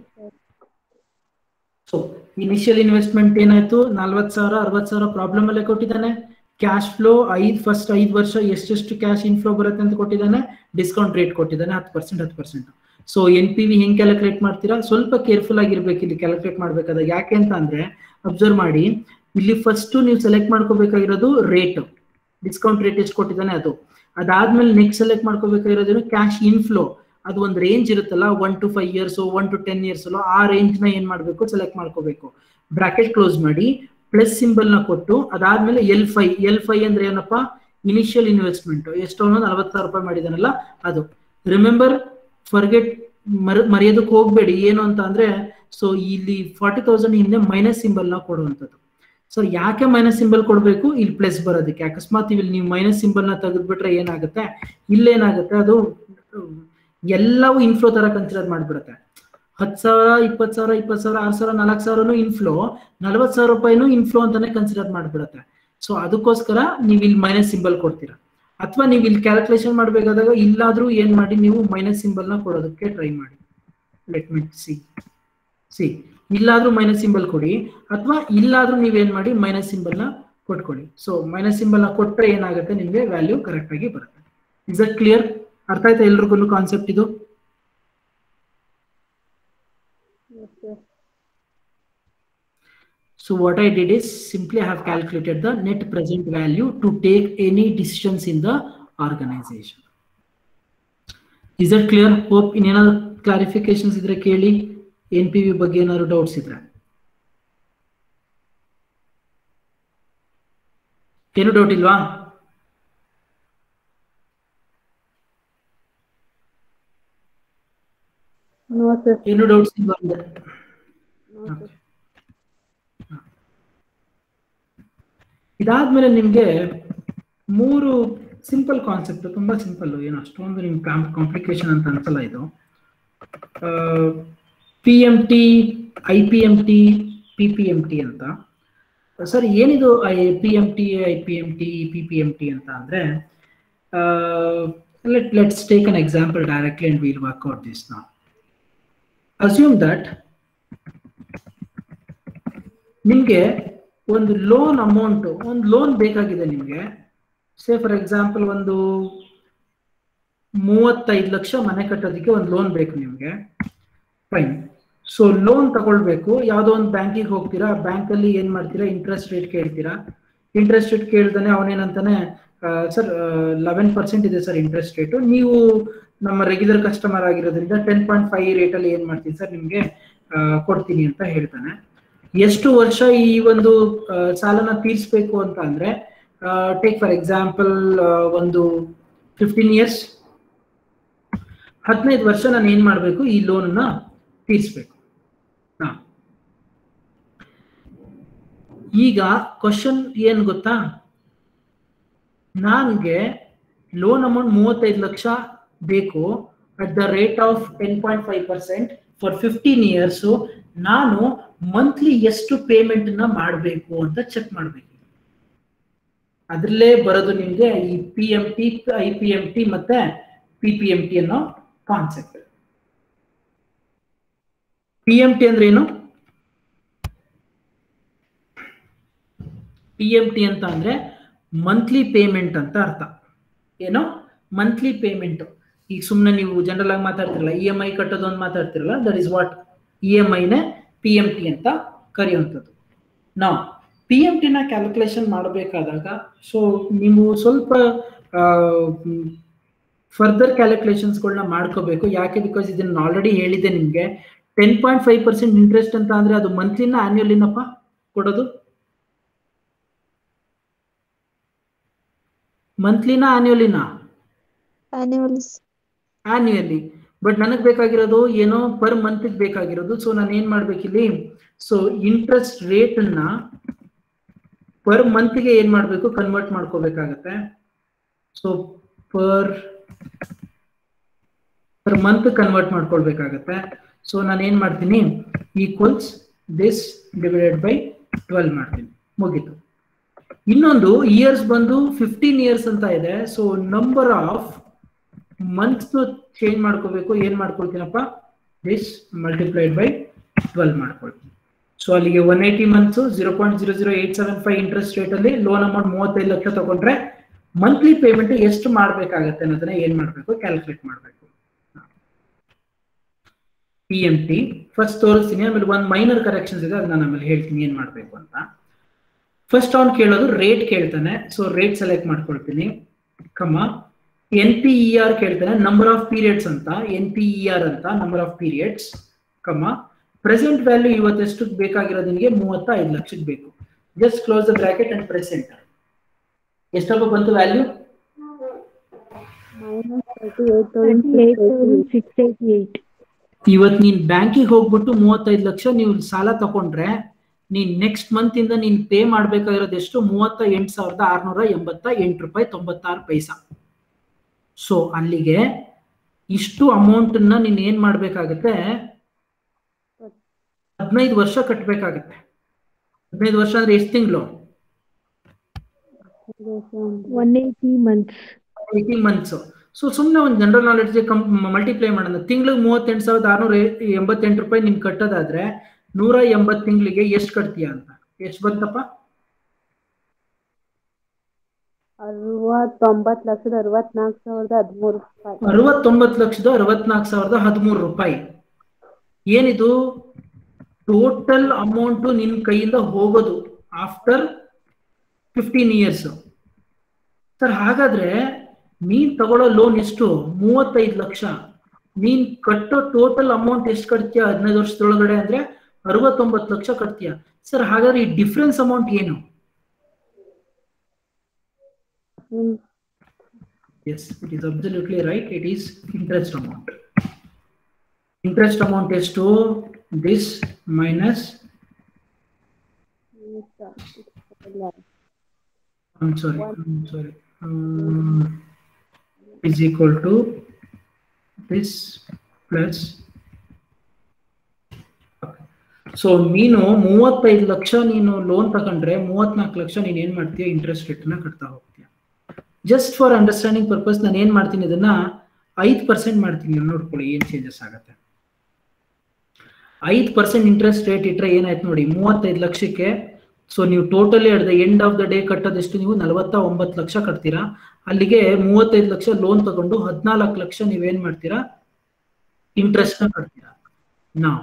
so initial investment ಏನಾಯ್ತು ನಲ್ವತ್ತು ಸಾವಿರ ಅರವತ್ತು ಸಾವಿರ ಪ್ರಾಬ್ಲಮ್ ಅಲ್ಲೇ ಕೊಟ್ಟಿದ್ದಾನೆ ಕ್ಯಾಶ್ ಫ್ಲೋ ಐದ್ ಫಸ್ಟ್ ಐದು ವರ್ಷ ಎಷ್ಟೆಷ್ಟು ಕ್ಯಾಶ್ ಇನ್ಫ್ಲೋ ಬರುತ್ತೆ ಅಂತ ಕೊಟ್ಟಿದ್ದಾನೆ ಡಿಸ್ಕೌಂಟ್ ರೇಟ್ ಕೊಟ್ಟಿದ್ದಾನೆ ಹತ್ತು ಪರ್ಸೆಂಟ್ ಹತ್ತು percent so N P V ಹೆಂಗ್ ಕ್ಯಾಲ್ಕುಲೇಟ್ ಮಾಡ್ತೀರಾ ಸ್ವಲ್ಪ ಕೇರ್ಫುಲ್ ಆಗಿರ್ಬೇಕು ಇಲ್ಲಿ ಕ್ಯಾಲ್ಕುಲೇಟ್ ಮಾಡ್ಬೇಕಾದಾಗ ಯಾಕೆ ಅಂತ ಅಂದ್ರೆ ಅಬ್ಸರ್ವ್ ಮಾಡಿ ಇಲ್ಲಿ ಫಸ್ಟ್ ನೀವು ಸೆಲೆಕ್ಟ್ ಮಾಡ್ಕೋಬೇಕಾಗಿರೋದು ರೇಟ್ ಡಿಸ್ಕೌಂಟ್ ರೇಟ್ ಎಷ್ಟು ಕೊಟ್ಟಿದ್ದಾನೆ ಅದು ಅದಾದ್ಮೇಲೆ ನೆಕ್ಸ್ಟ್ ಸೆಲೆಕ್ಟ್ ಮಾಡ್ಕೋಬೇಕಾಗಿರೋದು ಕ್ಯಾಶ್ ಇನ್ಫ್ಲೋ ಅದು ಒಂದು ರೇಂಜ್ ಇರುತ್ತಲ್ಲ one to five years one to ten years ಆ ರೇಂಜ್ ನ ಏನ್ ಮಾಡ್ಬೇಕು ಸೆಲೆಕ್ಟ್ ಮಾಡ್ಕೋಬೇಕು ಬ್ರಾಕೆಟ್ ಕ್ಲೋಸ್ ಮಾಡಿ ಪ್ಲಸ್ ಸಿಂಬಲ್ ನ ಕೊಟ್ಟು ಅದಾದ್ಮೇಲೆ ಎಲ್ ಫೈ ಎಲ್ ಫೈ ಅಂದ್ರೆ ಏನಪ್ಪಾ ಇನಿಷಿಯಲ್ ಇನ್ವೆಸ್ಟ್ಮೆಂಟ್ ಎಷ್ಟೋ ನಲವತ್ತು ಸಾವಿರ ರೂಪಾಯಿ ಮಾಡಿದಾನಲ್ಲ ಅದು ರಿಮೆಂಬರ್ ಫರ್ಗೆಟ್ ಮರ ಮರೆಯೋದಕ್ಕೆ ಹೋಗ್ಬೇಡಿ ಏನು ಅಂತ ಅಂದ್ರೆ ಸೊ ಇಲ್ಲಿ ಫಾರ್ಟಿ ತೌಸಂಡ್ ಹಿಂದೆ ಮೈನಸ್ ಸಿಂಬಲ್ ನ ಕೊಡುವಂಥದ್ದು ಸೊ ಯಾಕೆ ಮೈನಸ್ ಸಿಂಬಲ್ ಕೊಡಬೇಕು ಇಲ್ಲಿ ಪ್ಲಸ್ ಬರೋದಕ್ಕೆ ಅಕಸ್ಮಾತ್ ಇಲ್ಲಿ ನೀವು ಮೈನಸ್ ಸಿಂಬಲ್ ನ ತೆಗೆದ್ಬಿಟ್ರೆ ಏನಾಗುತ್ತೆ ಇಲ್ಲೇನಾಗುತ್ತೆ ಅದು ಎಲ್ಲವೂ ಇನ್ಫ್ಲೋ ತರ ಕನ್ಸಿಡರ್ ಮಾಡ್ಬಿಡುತ್ತೆ ಹತ್ತು ಸಾವಿರ ಇಪ್ಪತ್ತು ಸಾವಿರ ಇಪ್ಪತ್ತು ಸಾವಿರ ಆರು ಸಾವಿರ ನಾಲ್ಕು ಸಾವಿರನು ಇನ್ಫ್ಲೋ ನಲ್ವತ್ತು ಸಾವಿರ ರೂಪಾಯಿನೂ ಇನ್ಫ್ಲೋ ಅಂತಾನೆ ಕನ್ಸಿಡರ್ ಮಾಡ್ಬಿಡುತ್ತೆ ಸೊ ಅದಕ್ಕೋಸ್ಕರ ನೀವು ಇಲ್ಲಿ ಮೈನಸ್ ಸಿಂಬಲ್ ಕೊಡ್ತೀರಾ ಅಥವಾ ನೀವು ಇಲ್ಲಿ ಕ್ಯಾಲ್ಕುಲೇಷನ್ ಮಾಡಬೇಕಾದಾಗ ಇಲ್ಲಾದ್ರೂ ಏನ್ ಮಾಡಿ ನೀವು ಮೈನಸ್ ಸಿಂಬಲ್ನ ಕೊಡೋದಕ್ಕೆ ಟ್ರೈ ಮಾಡಿ ಲೆಟ್ ಮಿ ಸಿ ಸಿ ಇಲ್ಲಾದ್ರೂ ಮೈನಸ್ ಸಿಂಬಲ್ ಕೊಡಿ ಅಥವಾ ಇಲ್ಲಾದ್ರೂ ನೀವೇನ್ ಮಾಡಿ ಮೈನಸ್ ಸಿಂಬಲ್ನ ಕೊಟ್ಕೊಳ್ಳಿ ಸೊ ಮೈನಸ್ ಸಿಂಬಲ್ನ ಕೊಟ್ರೆ ಏನಾಗುತ್ತೆ ನಿಮಗೆ ವ್ಯಾಲ್ಯೂ ಕರೆಕ್ಟ್ ಆಗಿ ಬರುತ್ತೆ ಇಸ್ ಅಟ್ ಕ್ಲಿಯರ್ ಅರ್ಥ ಆಯ್ತಾ ಎಲ್ರಿಗೂ ಕಾನ್ಸೆಪ್ಟ್ ಇದು Yes, sir. So what I did is simply I have calculated the net present value to take any decisions in the organization. Is that clear? Hope ಇನ್ನೇನಾದ್ರು clarifications ಇದ್ರೆ ಕೇಳಿ N P V ಬಗ್ಗೆ ಏನಾದ್ರು doubts ಇದ್ರೆ ಏನು doubt ಇಲ್ವಾ No, sir. ಏನು doubts ಇಲ್ವಾ ಅಂದೆ No, sir. ಇದಾದ್ಮೇಲೆ ನಿಮ್ಗೆ ಮೂರು ಸಿಂಪಲ್ ಕಾನ್ಸೆಪ್ಟ್ ತುಂಬಾ ಸಿಂಪಲ್ ಏನು ಅಷ್ಟೊಂದು ನಿಮ್ಗೆ ಕಾಂಪ್ಲಿಕೇಶನ್ ಅಂತ ಅನ್ಸಲ್ಲ ಇದು P M T I P M T P P M T ಅಂತ ಸರ್ ಏನಿದು I P M T I P M T P P M T ಅಂತ ಅಂದ್ರೆ let let's take an example directly and will work out this ನಾ assume that ನಿಮ್ಗೆ ಒಂದು loan amount ಒಂದು loan ಬೇಕಾಗಿದೆ ನಿಮ್ಗೆ ಸೇ ಫಾರ್ ಎಕ್ಸಾಂಪಲ್ ಒಂದು ಮೂವತ್ತೈದು ಲಕ್ಷ ಮನೆ ಕಟ್ಟೋದಕ್ಕೆ ಒಂದು ಲೋನ್ ಬೇಕು ನಿಮ್ಗೆ ಫೈನ್ ಸೊ ಲೋನ್ ತಗೊಳ್ಬೇಕು ಯಾವುದೋ ಒಂದು ಬ್ಯಾಂಕಿಗೆ ಹೋಗ್ತೀರಾ ಬ್ಯಾಂಕಲ್ಲಿ ಏನ್ ಮಾಡ್ತೀರಾ ಇಂಟ್ರೆಸ್ಟ್ ರೇಟ್ ಕೇಳ್ತೀರಾ ಇಂಟ್ರೆಸ್ಟ್ ರೇಟ್ ಕೇಳ್ದಾನೆ ಅವನೇನಂತಾನೆ ಸರ್ ಲೆವೆನ್ ಪರ್ಸೆಂಟ್ ಇದೆ ಸರ್ ಇಂಟ್ರೆಸ್ಟ್ ರೇಟು ನೀವು ನಮ್ಮ ರೆಗ್ಯುಲರ್ ಕಸ್ಟಮರ್ ಆಗಿರೋದ್ರಿಂದ ಟೆನ್ ಪಾಯಿಂಟ್ ಫೈವ್ ರೇಟಲ್ಲಿ ಏನ್ ಮಾಡ್ತೀನಿ ಸರ್ ನಿಮ್ಗೆ ಆ, ಕೊಡ್ತೀನಿ ಅಂತ ಹೇಳ್ತಾನೆ ಎಷ್ಟು ವರ್ಷ ಈ ಒಂದು ಆ, ಸಾಲನ ತೀರಿಸ್ಬೇಕು ಅಂತ ಅಂದ್ರೆ ಟೇಕ್ ಫಾರ್ ಎಕ್ಸಾಂಪಲ್ ಒಂದು ಫಿಫ್ಟೀನ್ ಇಯರ್ಸ್ ಹದಿನೈದು ವರ್ಷ ನಾನು ಏನ್ ಮಾಡ್ಬೇಕು ಈ ಲೋನ್ನ ತೀರಿಸ್ಬೇಕು ಹಾ. ಈಗ ಕ್ವಶನ್ ಏನ್ ಗೊತ್ತಾ ನನ್ಗೆ ಲೋನ್ ಅಮೌಂಟ್ ಮೂವತ್ತೈದು ಲಕ್ಷ ಬೇಕು at the rate of ten point five percent for fifteen years ನಾನು ಮಂತ್ಲಿ ಎಷ್ಟು ಪೇಮೆಂಟ್ ನ ಮಾಡಬೇಕು ಅಂತ ಚೆಕ್ ಮಾಡಬೇಕು ಅದ್ರಲ್ಲೇ ಬರೋದು ನಿಮ್ಗೆ ಈ P M T I P M T ಮತ್ತೆ ಪಿ ಪಿ ಎಂ ಟಿ ಅನ್ನೋ ಕಾನ್ಸೆಪ್ಟ್ ಪಿ ಎಂ ಟಿ ಅಂದ್ರೆ ಏನು ಪಿ ಎಂ ಟಿ ಅಂತ ಅಂದ್ರೆ ಮಂತ್ಲಿ ಪೇಮೆಂಟ್ ಅಂತ ಅರ್ಥ ಏನೋ ಮಂತ್ಲಿ ಪೇಮೆಂಟ್ ಈಗ ಸುಮ್ಮನೆ ನೀವು ಜನರಲ್ ಆಗಿ ಮಾತಾಡ್ತಿರಲ್ಲ ಇ ಎಂ ಐ ಕಟ್ಟೋದು ಅಂತ ಮಾತಾಡ್ತಿರಲ್ಲ that is what E M ಐನೇ ಪಿ ಎಂ ಟಿ ಅಂತ ಕರೆಯುವಂಥದ್ದು ನಾವು ಪಿ ಎಂ ಟಿನ ಕ್ಯಾಲ್ಕುಲೇಷನ್ ಮಾಡಬೇಕಾದಾಗ ಸೊ ನೀವು ಸ್ವಲ್ಪ ಫರ್ದರ್ ಕ್ಯಾಲ್ಕುಲೇಷನ್ಸ್ಗಳನ್ನ ಮಾಡ್ಕೋಬೇಕು ಯಾಕೆ ಬಿಕಾಸ್ ಇದನ್ನ ಆಲ್ರೆಡಿ ಹೇಳಿದ್ದೆ ನಿಮಗೆ ten point five percent interest ಅಂತ ಅಂದ್ರೆ ಅದು ಮಂತ್ಲಿನ ಆನ್ಯುವಲಿನಪ್ಪ ಕೊಡೋದು ಮಂತ್ಲಿನ ಆನ್ಯುವಲಿನ annuals ಆನ್ಯುಯಲಿ ಬಟ್ ನನಗೆ ಬೇಕಾಗಿರೋದು ಏನೋ ಪರ್ ಮಂತ್ ಬೇಕಾಗಿರೋದು ಸೊ ನಾನು ಏನ್ ಮಾಡ್ಬೇಕಿಲ್ಲಿ ಸೊ ಇಂಟ್ರೆಸ್ಟ್ ರೇಟ್ ಅನ್ನ ಪರ್ ಮಂತ್ಗೆ ಏನ್ ಮಾಡ್ಬೇಕು ಕನ್ವರ್ಟ್ ಮಾಡ್ಕೋಬೇಕಾಗತ್ತೆ so per per month convert ಮಾಡ್ಕೊಳ್ಬೇಕಾಗತ್ತೆ ಸೊ ನಾನು ಏನ್ ಮಾಡ್ತೀನಿ equals this divided by twelve ಮಾಡ್ತೀನಿ ಮುಗೀತು ಇನ್ನೊಂದು ಇಯರ್ಸ್ ಬಂದು ಫಿಫ್ಟೀನ್ ಇಯರ್ಸ್ ಅಂತ ಇದೆ so number of months change ಮಾಡ್ಕೋಬೇಕು ಏನ್ ಮಾಡ್ಕೊಳ್ತೀನಪ್ಪ ದಿಸ್ ಮಲ್ಟಿಪ್ಲೈಡ್ ಬೈ ಟ್ವೆಲ್ ಮಾಡ್ಕೊಳ್ತೀನಿ ಸೊ ಅಲ್ಲಿಗೆ one eighty months zero point zero zero eight seven five interest rate ಅಲ್ಲಿ ಲೋನ್ ಅಮೌಂಟ್ ಮೂವತ್ತೈದು ಲಕ್ಷ ತಗೊಂಡ್ರೆ ಮಂತ್ಲಿ ಪೇಮೆಂಟ್ ಎಷ್ಟು ಮಾಡ್ಬೇಕಾಗತ್ತೆ ಅನ್ನೋದನ್ನ ಏನ್ ಮಾಡ್ಬೇಕು ಕ್ಯಾಲ್ಕುಲೇಟ್ ಮಾಡ್ಬೇಕು ಪಿ ಎಂ ಟಿ ಫಸ್ಟ್ ತೋರಿಸ್ತೀನಿ ಆಮೇಲೆ ಒಂದು ಮೈನರ್ ಕರೆಕ್ಷನ್ಸ್ ಇದೆ ಅದನ್ನ ನಾನು ಆಮೇಲೆ ಹೇಳ್ತೀನಿ ಏನ್ ಮಾಡ್ಬೇಕು ಅಂತ ಫಸ್ಟ್ ಅವ್ನು ಕೇಳೋದು ರೇಟ್ ಕೇಳ್ತಾನೆ ಸೊ ರೇಟ್ ಸೆಲೆಕ್ಟ್ ಮಾಡ್ಕೊಳ್ತೀನಿ comma N P E R ಕೇಳ್ತಾನೆ ನಂಬರ್ ಆಫ್ ಪೀರಿಯಡ್ಸ್ ಅಂತ ಎನ್ ಪಿ ಇ ಆರ್ ಅಂತ number of periods comma present value ಇವತ್ತೆಷ್ಟು ಬೇಕಾಗಿರೋದು ನಿನಗೆ ಮೂವತ್ತ ಐದು ಲಕ್ಷಕ್ಕೆ ಬೇಕು just close the bracket and present ಎಷ್ಟಪ್ಪ ಬಂತು value Minus thirty-eight thousand six eighty-eight. six eighty-eight. ಇವತ್ ನೀನ್ ಬ್ಯಾಂಕಿಗೆ ಹೋಗ್ಬಿಟ್ಟು ಮೂವತ್ತೈದು ಲಕ್ಷ ನೀವು ಸಾಲ ತಗೊಂಡ್ರೆ ನೀನ್ ನೆಕ್ಸ್ಟ್ ಮಂತ್ ಇಂದ ನೀನ್ ಪೇ ಮಾಡ್ಬೇಕಾಗಿರೋದು ಎಷ್ಟು ಮೂವತ್ತ ಎಂಟು ಸಾವಿರದ ಆರ್ನೂರ ಎಂಬತ್ತ ಎಂಟು ರೂಪಾಯಿ ತೊಂಬತ್ತಾರು ಪೈಸಾ ಸೊ ಅಲ್ಲಿಗೆ ಇಷ್ಟು ಅಮೌಂಟ್ ನ ನೀನ್ ಏನ್ ಮಾಡ್ಬೇಕಾಗತ್ತೆ ಹದಿನೈದು ವರ್ಷ ಕಟ್ಟಬೇಕಾಗತ್ತೆ ಹದಿನೈದು ವರ್ಷ ಅಂದ್ರೆ ಎಷ್ಟು ತಿಂಗಳು one eighty months eighteen months so ಸುಮ್ಮನೆ ಒಂದು ಜನರಲ್ ನಾಲೆಡ್ಜ್ ಕಂ ಮಲ್ಟಿಪ್ಲೈ ಮಾಡೋಣ ತಿಂಗಳಿಗೆ ಮೂವತ್ತೆಂಟು ಸಾವಿರದ ಆರುನೂರ ಎಂಬತ್ತೆಂಟು ರೂಪಾಯಿ ನೀನು ಕಟ್ಟೋದಾದ್ರೆ ನೂರ ಎಂಬತ್ತು ತಿಂಗಳಿಗೆ ಎಷ್ಟು ಕಟ್ತೀಯ ಅಂತ ಎಷ್ಟು ಬಂತಪ್ಪ ಅರವತ್ತೊಂಬತ್ತು ಲಕ್ಷದ ಅರವತ್ನಾಲ್ಕು ಸಾವಿರದ ಹದಿಮೂರು ರೂಪಾಯಿ ಅರವತ್ತೊಂಬತ್ತು ಲಕ್ಷದ ಅರವತ್ನಾಲ್ಕು ಸಾವಿರದ ಹದಿಮೂರು ರೂಪಾಯಿ ಏನಿದು ಟೋಟಲ್ ಅಮೌಂಟ್ ನಿನ್ ಕೈಯಿಂದ ಹೋಗೋದು ಆಫ್ಟರ್ ಫಿಫ್ಟೀನ್ ಇಯರ್ಸ್ ಸರ್ ಹಾಗಾದ್ರೆ ನೀನ್ ತಗೊಳ್ಳೋ ಲೋನ್ ಎಷ್ಟು ಮೂವತ್ತೈದು ಲಕ್ಷ ನೀನ್ ಕಟ್ಟೋ ಟೋಟಲ್ ಅಮೌಂಟ್ ಎಷ್ಟು ಕಟ್ತೀಯ ಹದಿನೈದು ವರ್ಷದೊಳಗಡೆ ಅಂದ್ರೆ ಅರವತ್ತೊಂಬತ್ತು ಲಕ್ಷ ಕಟ್ತೀಯ ಸರ್ ಹಾಗಾದ್ರೆ ಈ ಡಿಫ್ರೆನ್ಸ್ ಅಮೌಂಟ್ ಏನು hmm. Yes, it is absolutely right. It is interest amount. Interest amount is to this minus, I'm sorry, I'm sorry, um, is equal to this plus. So ನೀನು ಮೂವತ್ತೈದು ಲಕ್ಷ ನೀನು ಲೋನ್ ತಗೊಂಡ್ರೆ ಮೂವತ್ನಾಲ್ಕು ಲಕ್ಷ ನೀನು ಏನ್ ಮಾಡ್ತೀಯ ಇಂಟ್ರೆಸ್ಟ್ ರೇಟ್ನ ಕಟ್ತಾ ಹೋಗ್ತೀಯ ಜಸ್ಟ್ ಫಾರ್ ಅಂಡರ್ಸ್ಟ್ಯಾಂಡಿಂಗ್ ಪರ್ಪಸ್ ನಾನು ಏನ್ ಮಾಡ್ತೀನಿ ಇದನ್ನ ಐದು ಪರ್ಸೆಂಟ್ ಮಾಡ್ತೀನಿ ಇಲ್ಲಿ ನೋಡ್ಕೊಳ್ಳಿ ಏನ್ ಚೇಂಜಸ್ ಆಗುತ್ತೆ ಐದು ಪರ್ಸೆಂಟ್ ಇಂಟ್ರೆಸ್ಟ್ ರೇಟ್ ಇಟ್ರೆ ಏನಾಯ್ತು ನೋಡಿ ಮೂವತ್ತೈದು ಲಕ್ಷಕ್ಕೆ ಸೊ ನೀವು totally at the end of the day ಕಟ್ಟೋದೆಷ್ಟು ನೀವು ನಲವತ್ತ ಒಂಬತ್ತು ಲಕ್ಷ ಕಟ್ತೀರಾ ಅಲ್ಲಿಗೆ ಮೂವತ್ತೈದು ಲಕ್ಷ ಲೋನ್ ತಗೊಂಡು ಹದಿನಾಲ್ಕು ಲಕ್ಷ ನೀವೇನ್ ಮಾಡ್ತೀರಾ ಇಂಟ್ರೆಸ್ಟ್ ನ ಕಟ್ತೀರಾ ನಾವು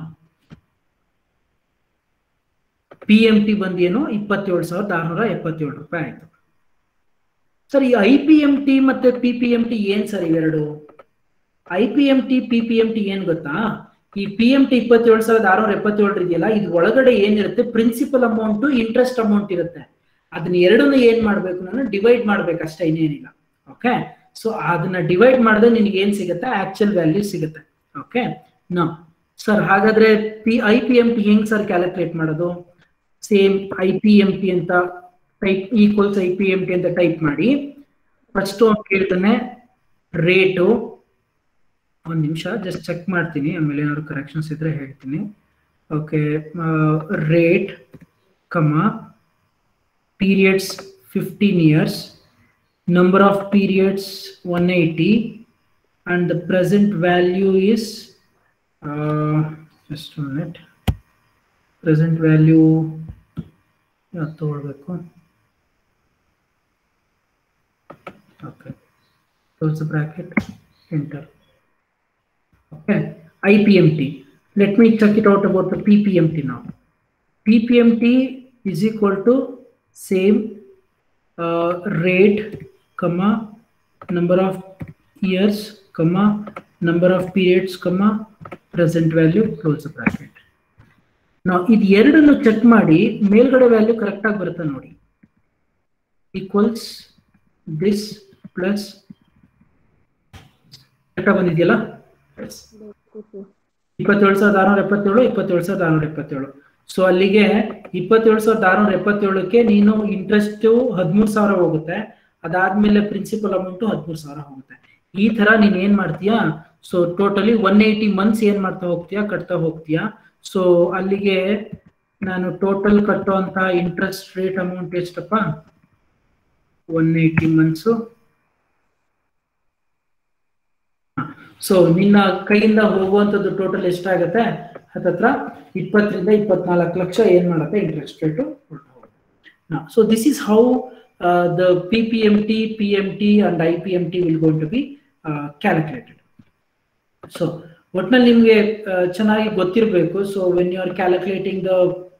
ಪಿ ಎಂ ಟಿ ಬಂದು ಏನು ಇಪ್ಪತ್ತೇಳು ಸಾವಿರದ ಆರ್ನೂರ ಎಪ್ಪತ್ತೇಳು ರೂಪಾಯಿ ಆಯ್ತು ಸರ್ ಈ ಐ ಪಿ ಎಂ ಟಿ ಮತ್ತೆ ಪಿ ಪಿ ಎಂ ಟಿ ಏನ್ ಸರ್ ಇವೆರಡು I P M T P P M T ಏನ್ ಗೊತ್ತಾ ಈ ಪಿ ಎಂ ಟಿ ಇಪ್ಪತ್ತೇಳು ಸಾವಿರದ ಆರ್ನೂರ ಎಪ್ಪತ್ತೇಳು ಇದೆಯಲ್ಲ ಇದು ಒಳಗಡೆ ಏನಿರುತ್ತೆ ಪ್ರಿನ್ಸಿಪಲ್ ಅಮೌಂಟ್ ಇಂಟ್ರೆಸ್ಟ್ ಅಮೌಂಟ್ ಇರುತ್ತೆ ಅದನ್ನ ಎರಡನ್ನ ಏನ್ ಮಾಡ್ಬೇಕು ನಾನು ಡಿವೈಡ್ ಮಾಡ್ಬೇಕು ಅಷ್ಟೇ ಇನ್ನೇನಿಲ್ಲ ಓಕೆ ಸೊ ಅದನ್ನ ಡಿವೈಡ್ ಮಾಡಿದ್ರೆ ನಿನಗೆ ಏನ್ ಸಿಗುತ್ತೆ ಆಕ್ಚುಯಲ್ ವ್ಯಾಲ್ಯೂ ಸಿಗುತ್ತೆ ಓಕೆ ನೋ ಸರ್ ಹಾಗಾದ್ರೆ P I P M T ಹೆಂಗ್ ಸರ್ ಕ್ಯಾಲ್ಕುಲೇಟ್ ಮಾಡೋದು same I P M T ಅಂತ type equals I P M T ಅಂತ ಟೈಪ್ ಮಾಡಿ ಫಸ್ಟ್ ಕೇಳ್ತಾನೆ ರೇಟು ಒಂದು ನಿಮಿಷ ಜಸ್ಟ್ ಚೆಕ್ ಮಾಡ್ತೀನಿ ಆಮೇಲೆ ಏನಾದ್ರು ಕರೆಕ್ಷನ್ಸ್ ಇದ್ರೆ ಹೇಳ್ತೀನಿ okay rate comma periods fifteen years number of periods 180 and the present value is uh, just a minute present value ಯಾವ್ದು ತಗೊಳ್ಬೇಕು okay close the bracket enter okay IPMT let me check it out about the PPMT now PPMT is equal to same uh, rate comma number of years comma number of periods comma present value close the bracket ನಾವು ಇದು ಎರಡನ್ನು check ಮಾಡಿ ಮೇಲ್ಗಡೆ value correct ಆಗಿ ಬರುತ್ತೆ ನೋಡಿ equals this plus ಕರೆಕ್ಟಾಗಿ ಬಂದಿದೆಯಲ್ಲ ಇಪ್ಪತ್ತೇಳು ಸಾವಿರದ ಆರುನೂರ ಎಪ್ಪತ್ತೇಳು ಇಪ್ಪತ್ತೇಳು ಸಾವಿರದ ಆರುನೂರ ಎಪ್ಪತ್ತೇಳು ಸೊ ಅಲ್ಲಿಗೆ ಇಪ್ಪತ್ತೇಳು ಸಾವಿರದ ಆರುನೂರ ಎಪ್ಪತ್ತೇಳಕ್ಕೆ ನೀನು ಇಂಟ್ರೆಸ್ಟ್ ಹದಿಮೂರು ಸಾವಿರ ಹೋಗುತ್ತೆ ಅದಾದ್ಮೇಲೆ ಪ್ರಿನ್ಸಿಪಲ್ ಅಮೌಂಟ್ ಹದಿಮೂರು ಸಾವಿರ ಹೋಗುತ್ತೆ ಈ ತರ ನೀನ್ ಏನ್ ಮಾಡ್ತೀಯಾ so totally one eighty months ಏನ್ ಮಾಡ್ತಾ ಹೋಗ್ತೀಯಾ ಕಟ್ತಾ ಹೋಗ್ತೀಯಾ ಸೊ ಅಲ್ಲಿಗೆ ನಾನು ಟೋಟಲ್ ಕಟ್ಟುವಂತ ಇಂಟ್ರೆಸ್ಟ್ ರೇಟ್ ಅಮೌಂಟ್ ಎಷ್ಟಪ್ಪ ಒನ್ ಏಯ್ಟಿ ಮಂತ್ಸು ಸೊ ನಿನ್ನ ಕೈಯಿಂದ ಹೋಗುವಂಥದ್ದು ಟೋಟಲ್ ಎಷ್ಟಾಗತ್ತೆ ಹತ್ತತ್ರ ಇಪ್ಪತ್ತರಿಂದ ಇಪ್ಪತ್ನಾಲ್ಕು ಲಕ್ಷ ಏನ್ ಮಾಡುತ್ತೆ interest rate so this is how the P P M T P M T and I P M T will gone to be calculated so ಒಟ್ನಲ್ಲಿ ನಿಮಗೆ ಚೆನ್ನಾಗಿ ಗೊತ್ತಿರಬೇಕು so when you are calculating the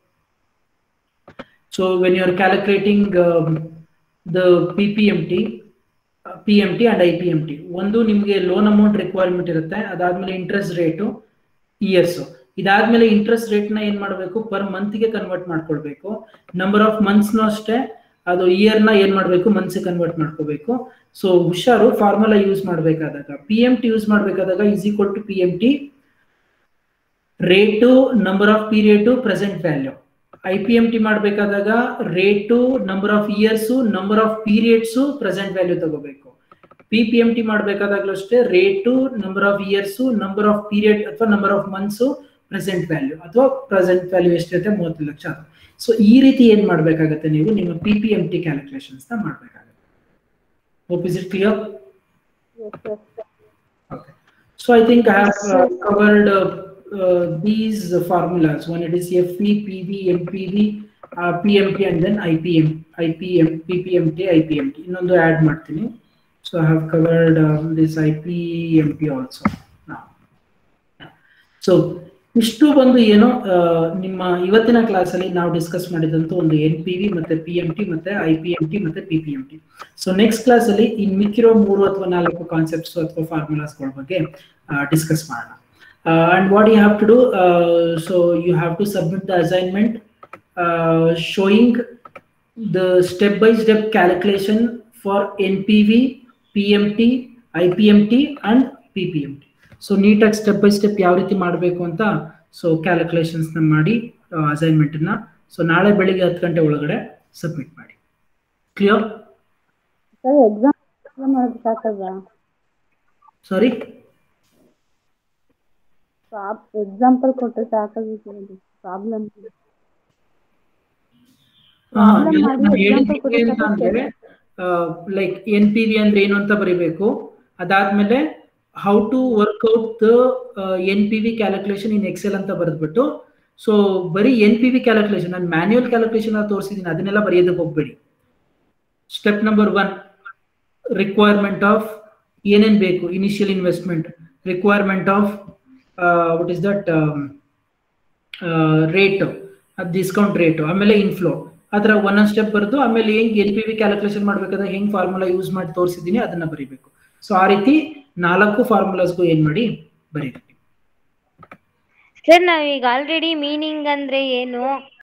so when you are calculating the P P M T P M T and I P M T ಒಂದು ನಿಮಗೆ loan amount requirement ಇರುತ್ತೆ ಅದಾದ್ಮೇಲೆ interest rate years ಇದಾದ್ಮೇಲೆ interest ರೇಟ್ನ ಏನ್ ಮಾಡಬೇಕು per ಮಂತ್ಗೆ convert ಮಾಡ್ಕೊಳ್ಬೇಕು number of ಮಂತ್ಸ್ನು ಅಷ್ಟೇ ಅದು ಇಯರ್ನ ಏನ್ ಮಾಡಬೇಕು ಮಂತ್ಸ್ ಕನ್ವರ್ಟ್ ಮಾಡ್ಕೋಬೇಕು ಸೊ ಹುಷಾರು ಫಾರ್ಮುಲಾ ಯೂಸ್ ಮಾಡಬೇಕಾದಾಗ ಪಿ ಎಂ ಟಿ ಯೂಸ್ ಮಾಡಬೇಕಾದಾಗ is equal to P M T rate number of period present value I P M T ಮಾಡಬೇಕಾದಾಗ rate number of years number of periods present value ತಗೋಬೇಕು P P M T ಮಾಡಬೇಕಾದಾಗಲೂ ಅಷ್ಟೇ rate number of years number of period ಅಥವಾ number of months present value ಅಥವಾ present value ಎಷ್ಟಿರುತ್ತೆ ಮೂವತ್ತು lakh so ಈ ರೀತಿ ಏನ್ ಮಾಡ್ಬೇಕಾಗತ್ತೆ ನೀವು ನಿಮ್ಮ P P M T calculations ನ ಮಾಡ್ಬೇಕಾಗತ್ತೆ hope is it clear Yes, yes. Okay. So I think I have uh, covered uh, uh, these formulas. One it is FP, PV, MPV, uh, PMT, and then IPM, IPM, PPMT, IPMT. ಇನ್ನೊಂದು add ಮಾಡ್ತೀನಿ. So I have covered um, this IPMT also now. So ಇಷ್ಟು ಬಂದು ಏನೋ ಆ, ನಿಮ್ಮ ಇವತ್ತಿನ ಕ್ಲಾಸಲ್ಲಿ ನಾವು ಡಿಸ್ಕಸ್ ಮಾಡಿದಂತ ಒಂದು ಎನ್ ಪಿ ವಿ ಮತ್ತೆ ಪಿ ಎಂ ಟಿ ಮತ್ತೆ ಐ ಪಿ ಎಂ ಟಿ ಮತ್ತೆ P P M T so next ಕ್ಲಾಸಲ್ಲಿ ಇನ್ ಮಿಕ್ಕಿರೋ ಮೂರು ಅಥವಾ ನಾಲ್ಕು ಕಾನ್ಸೆಪ್ಟ್ಸ್ ಅಥವಾ ಫಾರ್ಮುಲಾಸ್ಗಳ ಬಗ್ಗೆ ಡಿಸ್ಕಸ್ ಮಾಡೋಣ and what you have to do so you have to submit the assignment showing the step by step calculation for NPV, PMT, IPMT and PPMT. So ನೀಟಾಗಿ step by step ಯಾವ ರೀತಿ ಮಾಡಬೇಕು ಅಂತ so calculations ನ ಮಾಡಿ assignment ನ so ನಾಳೆ ಬೆಳಿಗ್ಗೆ ಹತ್ತು ಗಂಟೆ ಒಳಗಡೆ ಸಬ್ಮಿಟ್ ಮಾಡಿ ಕ್ಲಿಯರ್ ಸರ್ ಎಕ್ಸಾಮ್ ಮಾಡೋದು ಸಾಕಲ್ವಾ ಸಾರಿ ಎಕ್ಸಾಂಪಲ್ ಕೊಟ್ಟರೆ ಸಾಕಾಗಿ ಪ್ರಾಬ್ಲಮ್ ನಾನು ಮಾಡಿ ಹೇಳಿದ್ದು example ಏನು ಅಂದ್ರೆ ಲೈಕ್ ಎನ್ ಪಿ ವಿ ಅಂದ್ರೆ ಏನು ಅಂತ ಬರೀಬೇಕು ಅದಾದ್ಮೇಲೆ how to work out the N P V calculation in Excel ಅಂತ ಬರೆದ್ಬಿಟ್ಟು ಸೊ ಬರೀ ಎನ್ ಪಿ ವಿ ಕ್ಯಾಲ್ಕುಲೇಷನ್ ನಾನು ಮ್ಯಾನ್ಯುಯಲ್ ಕ್ಯಾಲ್ಕುಲೇಷನ್ ತೋರಿಸಿದ್ದೀನಿ ಅದನ್ನೆಲ್ಲ ಬರೆಯೋದಕ್ಕೆ ಹೋಗ್ಬೇಡಿ step number one requirement of ಏನೇನ್ ಬೇಕು initial investment requirement of what is that rate discount rate ಆಮೇಲೆ ಇನ್ಫ್ಲೋ ಅದರ ಒಂದೊಂದು ಸ್ಟೆಪ್ ಬರೆದು ಆಮೇಲೆ ಹೆಂಗ್ ಎನ್ ಪಿ ವಿ ಕ್ಯಾಲ್ಕುಲೇಷನ್ ಮಾಡ್ಬೇಕಾದ್ರೆ ಹೆಂಗ್ ಫಾರ್ಮುಲಾ ಯೂಸ್ ಮಾಡಿ ತೋರಿಸಿದ್ದೀನಿ ಅದನ್ನ ಬರೀಬೇಕು ಸೊ ಆ ರೀತಿ ನಾಲ್ಕು ಫಾರ್ಮುಲಾಸ್ಗೂ ಏನ್ ಮಾಡಿ ಬರೀಬೇಕು ಸರ್ ನಾವೀಗ ಆಲ್ರೆಡಿ ಮೀನಿಂಗ್ ಅಂದ್ರೆ ಏನು